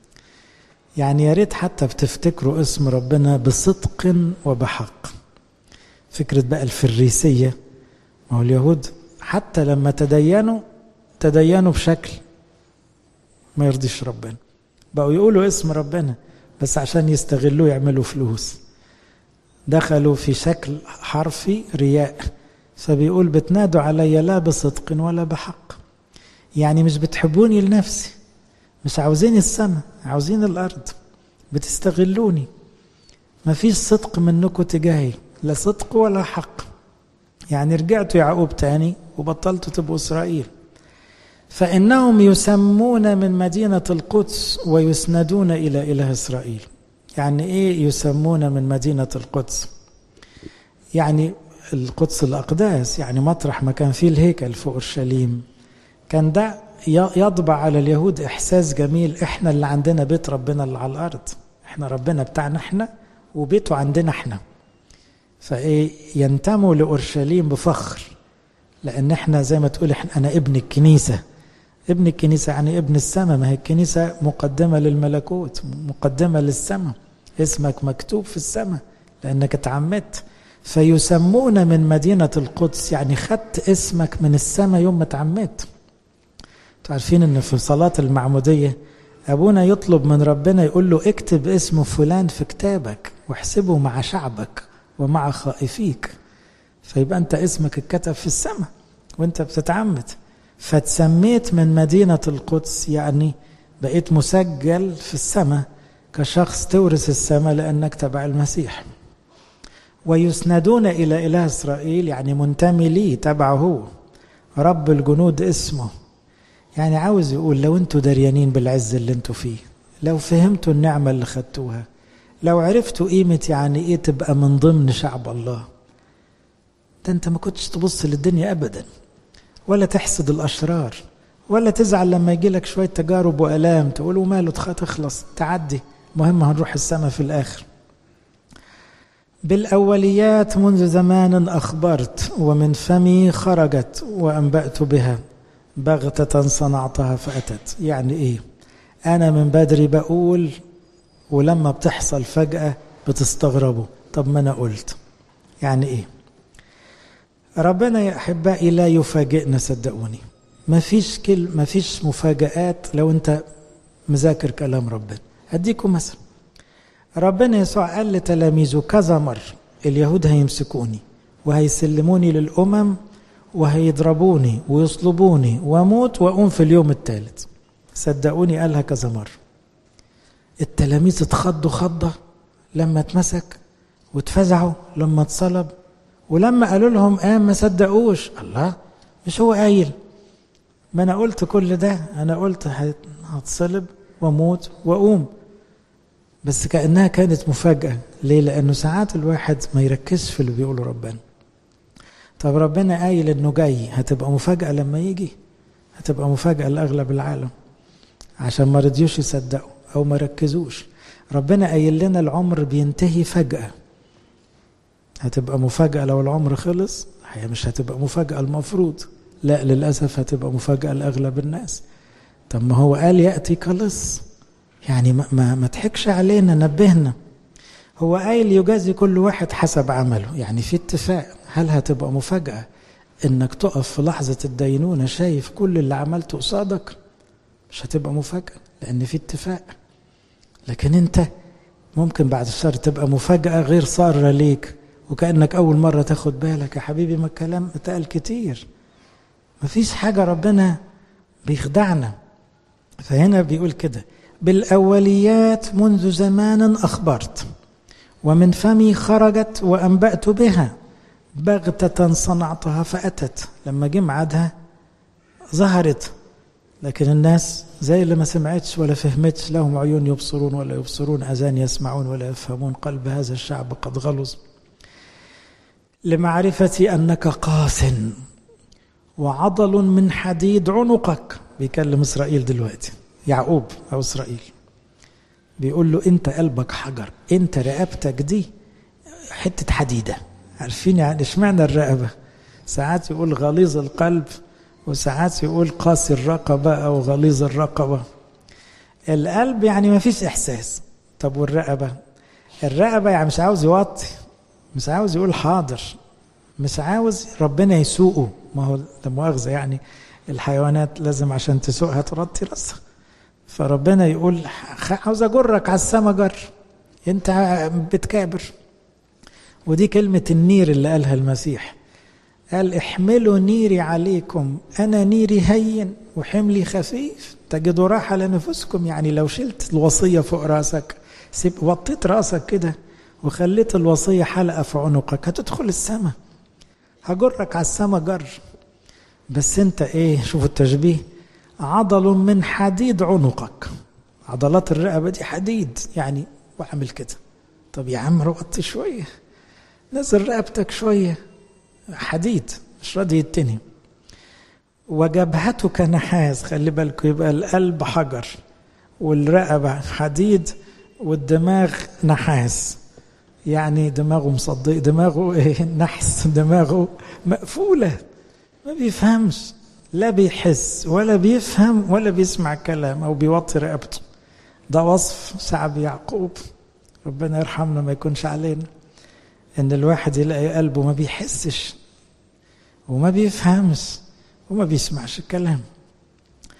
Speaker 1: يعني يا ريت حتى بتفتكروا اسم ربنا بصدق وبحق فكرة بقى الفريسية ما هو اليهود حتى لما تدينوا تدينوا بشكل ما يرضيش ربنا بقوا يقولوا اسم ربنا بس عشان يستغلوه يعملوا فلوس دخلوا في شكل حرفي رياء فبيقول بتنادوا علي لا بصدق ولا بحق يعني مش بتحبوني لنفسي مش عاوزين السماء عاوزين الارض بتستغلوني ما فيش صدق منكم تجاهي لا صدق ولا حق يعني رجعتوا يعقوب تاني وبطلتوا تبقوا اسرائيل فانهم يسمون من مدينه القدس ويسندون الى اله اسرائيل يعني ايه يسمون من مدينه القدس يعني القدس الاقداس يعني مطرح ما كان فيه الهيكل في اورشليم كان ده يطبع على اليهود احساس جميل احنا اللي عندنا بيت ربنا اللي على الارض احنا ربنا بتاعنا احنا وبيته عندنا احنا فايه ينتموا لاورشليم بفخر لان احنا زي ما تقول احنا انا ابن الكنيسه ابن الكنيسه يعني ابن السماء ما هي الكنيسه مقدمه للملكوت مقدمه للسماء اسمك مكتوب في السماء لانك اتعمدت فيسمون من مدينه القدس يعني خدت اسمك من السماء يوم ما اتعمدت عارفين ان في صلاة المعمودية ابونا يطلب من ربنا يقول له اكتب اسم فلان في كتابك واحسبه مع شعبك ومع خائفيك فيبقى انت اسمك اتكتب في السماء وانت بتتعمد فتسميت من مدينة القدس يعني بقيت مسجل في السماء كشخص تورث السماء لأنك تبع المسيح ويسندون إلى إله إسرائيل يعني منتمي ليه تبعه هو رب الجنود اسمه يعني عاوز يقول لو انتوا دريانين بالعز اللي انتوا فيه لو فهمتوا النعمة اللي خدتوها لو عرفتوا قيمة يعني ايه تبقى من ضمن شعب الله ده انت ما كنتش تبص للدنيا ابدا ولا تحسد الاشرار ولا تزعل لما يجي لك شويه تجارب والام تقول وماله تخلص تعدي مهم هنروح السماء في الاخر بالاوليات منذ زمان اخبرت ومن فمي خرجت وانبات بها بغته صنعتها فاتت يعني ايه انا من بدري بقول ولما بتحصل فجاه بتستغربوا طب ما انا قلت يعني ايه ربنا يا احبائي لا يفاجئنا صدقوني ما فيش كل ما فيش مفاجآت لو انت مذاكر كلام ربنا هديكم مثلا ربنا يسوع قال لتلاميذه كذا مرة اليهود هيمسكوني وهيسلموني للأمم وهيضربوني ويصلبوني واموت واقوم في اليوم الثالث صدقوني قالها كذا مرة التلاميذ اتخضوا خضة لما اتمسك واتفزعوا لما اتصلب ولما قالوا لهم قام ما صدقوش الله مش هو قايل ما انا قلت كل ده انا قلت هتصلب واموت واقوم بس كانها كانت مفاجاه ليه لانه ساعات الواحد ما يركزش في اللي بيقوله ربنا طب ربنا قايل انه جاي هتبقى مفاجاه لما يجي هتبقى مفاجاه لاغلب العالم عشان ما رضيوش يصدقوا او ما ركزوش ربنا قايل لنا العمر بينتهي فجاه هتبقى مفاجاه لو العمر خلص هي مش هتبقى مفاجاه المفروض لا للأسف هتبقى مفاجأة لأغلب الناس طب ما هو قال يأتي كلص يعني ما, ما, ما تحكش علينا نبهنا هو قايل يجازي كل واحد حسب عمله يعني في اتفاق هل هتبقى مفاجأة انك تقف في لحظة الدينونة شايف كل اللي عملته قصادك مش هتبقى مفاجأة لأن في اتفاق لكن انت ممكن بعد الشر تبقى مفاجأة غير سارة ليك وكأنك أول مرة تاخد بالك يا حبيبي ما الكلام اتقال كتير مفيش حاجة ربنا بيخدعنا فهنا بيقول كده بالأوليات منذ زمان أخبرت ومن فمي خرجت وأنبأت بها بغتة صنعتها فأتت لما جه ميعادها ظهرت لكن الناس زي اللي ما سمعتش ولا فهمتش لهم عيون يبصرون ولا يبصرون أذان يسمعون ولا يفهمون قلب هذا الشعب قد غلظ لمعرفتي أنك قاس وعضل من حديد عنقك بيكلم اسرائيل دلوقتي يعقوب او اسرائيل بيقول له انت قلبك حجر انت رقبتك دي حته حديده عارفين يعني اشمعنى الرقبه ساعات يقول غليظ القلب وساعات يقول قاسي الرقبه او غليظ الرقبه القلب يعني ما فيش احساس طب والرقبه الرقبه يعني مش عاوز يوطي مش عاوز يقول حاضر مش عاوز ربنا يسوقه ما هو لا مؤاخذة يعني الحيوانات لازم عشان تسوقها ترطي راسها فربنا يقول عاوز اجرك على السما جر انت بتكابر ودي كلمة النير اللي قالها المسيح قال احملوا نيري عليكم انا نيري هين وحملي خفيف تجدوا راحة لنفسكم يعني لو شلت الوصية فوق راسك سيب وطيت راسك كده وخليت الوصية حلقة في عنقك هتدخل السماء هجرك على السما جر بس انت ايه شوفوا التشبيه عضل من حديد عنقك عضلات الرقبة دي حديد يعني واعمل كده طب يا عم روقت شوية نزل رقبتك شوية حديد مش راضي يتني وجبهتك نحاس خلي بالكم يبقى القلب حجر والرقبة حديد والدماغ نحاس يعني دماغه مصدق دماغه ايه نحس دماغه مقفولة ما بيفهمش لا بيحس ولا بيفهم ولا بيسمع كلام او بيوطي رقبته ده وصف شعب يعقوب ربنا يرحمنا ما يكونش علينا ان الواحد يلاقي قلبه ما بيحسش وما بيفهمش وما بيسمعش الكلام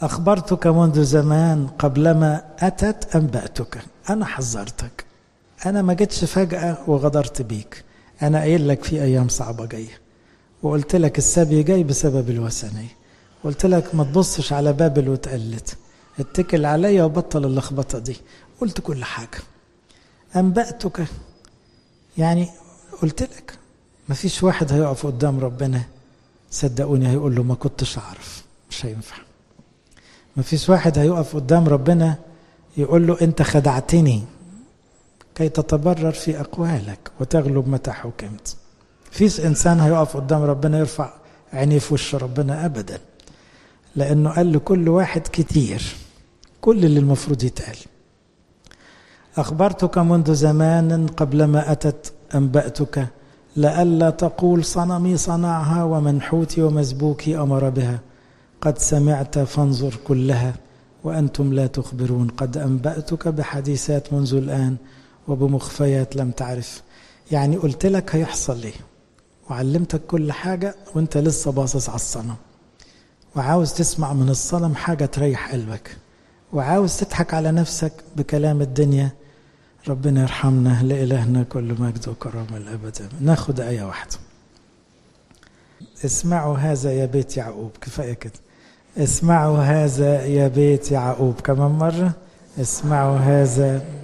Speaker 1: أخبرتك منذ زمان قبلما أتت أنبأتك أنا حذرتك أنا ما جيتش فجأة وغدرت بيك أنا قايل لك في أيام صعبة جاية وقلت لك السبي جاي بسبب الوثنية قلت لك ما تبصش على بابل وتقلد اتكل عليا وبطل اللخبطة دي قلت كل حاجة أنبأتك يعني قلت لك ما فيش واحد هيقف قدام ربنا صدقوني هيقول له ما كنتش أعرف مش هينفع ما فيش واحد هيقف قدام ربنا يقول له أنت خدعتني كي تتبرر في أقوالك وتغلب متى حكمت فيش إنسان هيقف قدام ربنا يرفع عينيه في وش ربنا أبدا لأنه قال لكل واحد كتير كل اللي المفروض يتقال أخبرتك منذ زمان قبلما أتت أنبأتك لئلا تقول صنمي صنعها ومنحوتي ومزبوكي أمر بها قد سمعت فانظر كلها وأنتم لا تخبرون قد أنبأتك بحديثات منذ الآن وبمخفيات لم تعرف يعني قلت لك هيحصل ليه وعلمتك كل حاجة وانت لسه باصص على الصنم وعاوز تسمع من الصنم حاجة تريح قلبك وعاوز تضحك على نفسك بكلام الدنيا ربنا يرحمنا لإلهنا كل مجد وكرامة الأبد ناخد آية واحدة اسمعوا هذا يا بيت يعقوب كفاية كده اسمعوا هذا يا بيت يعقوب كمان مرة اسمعوا هذا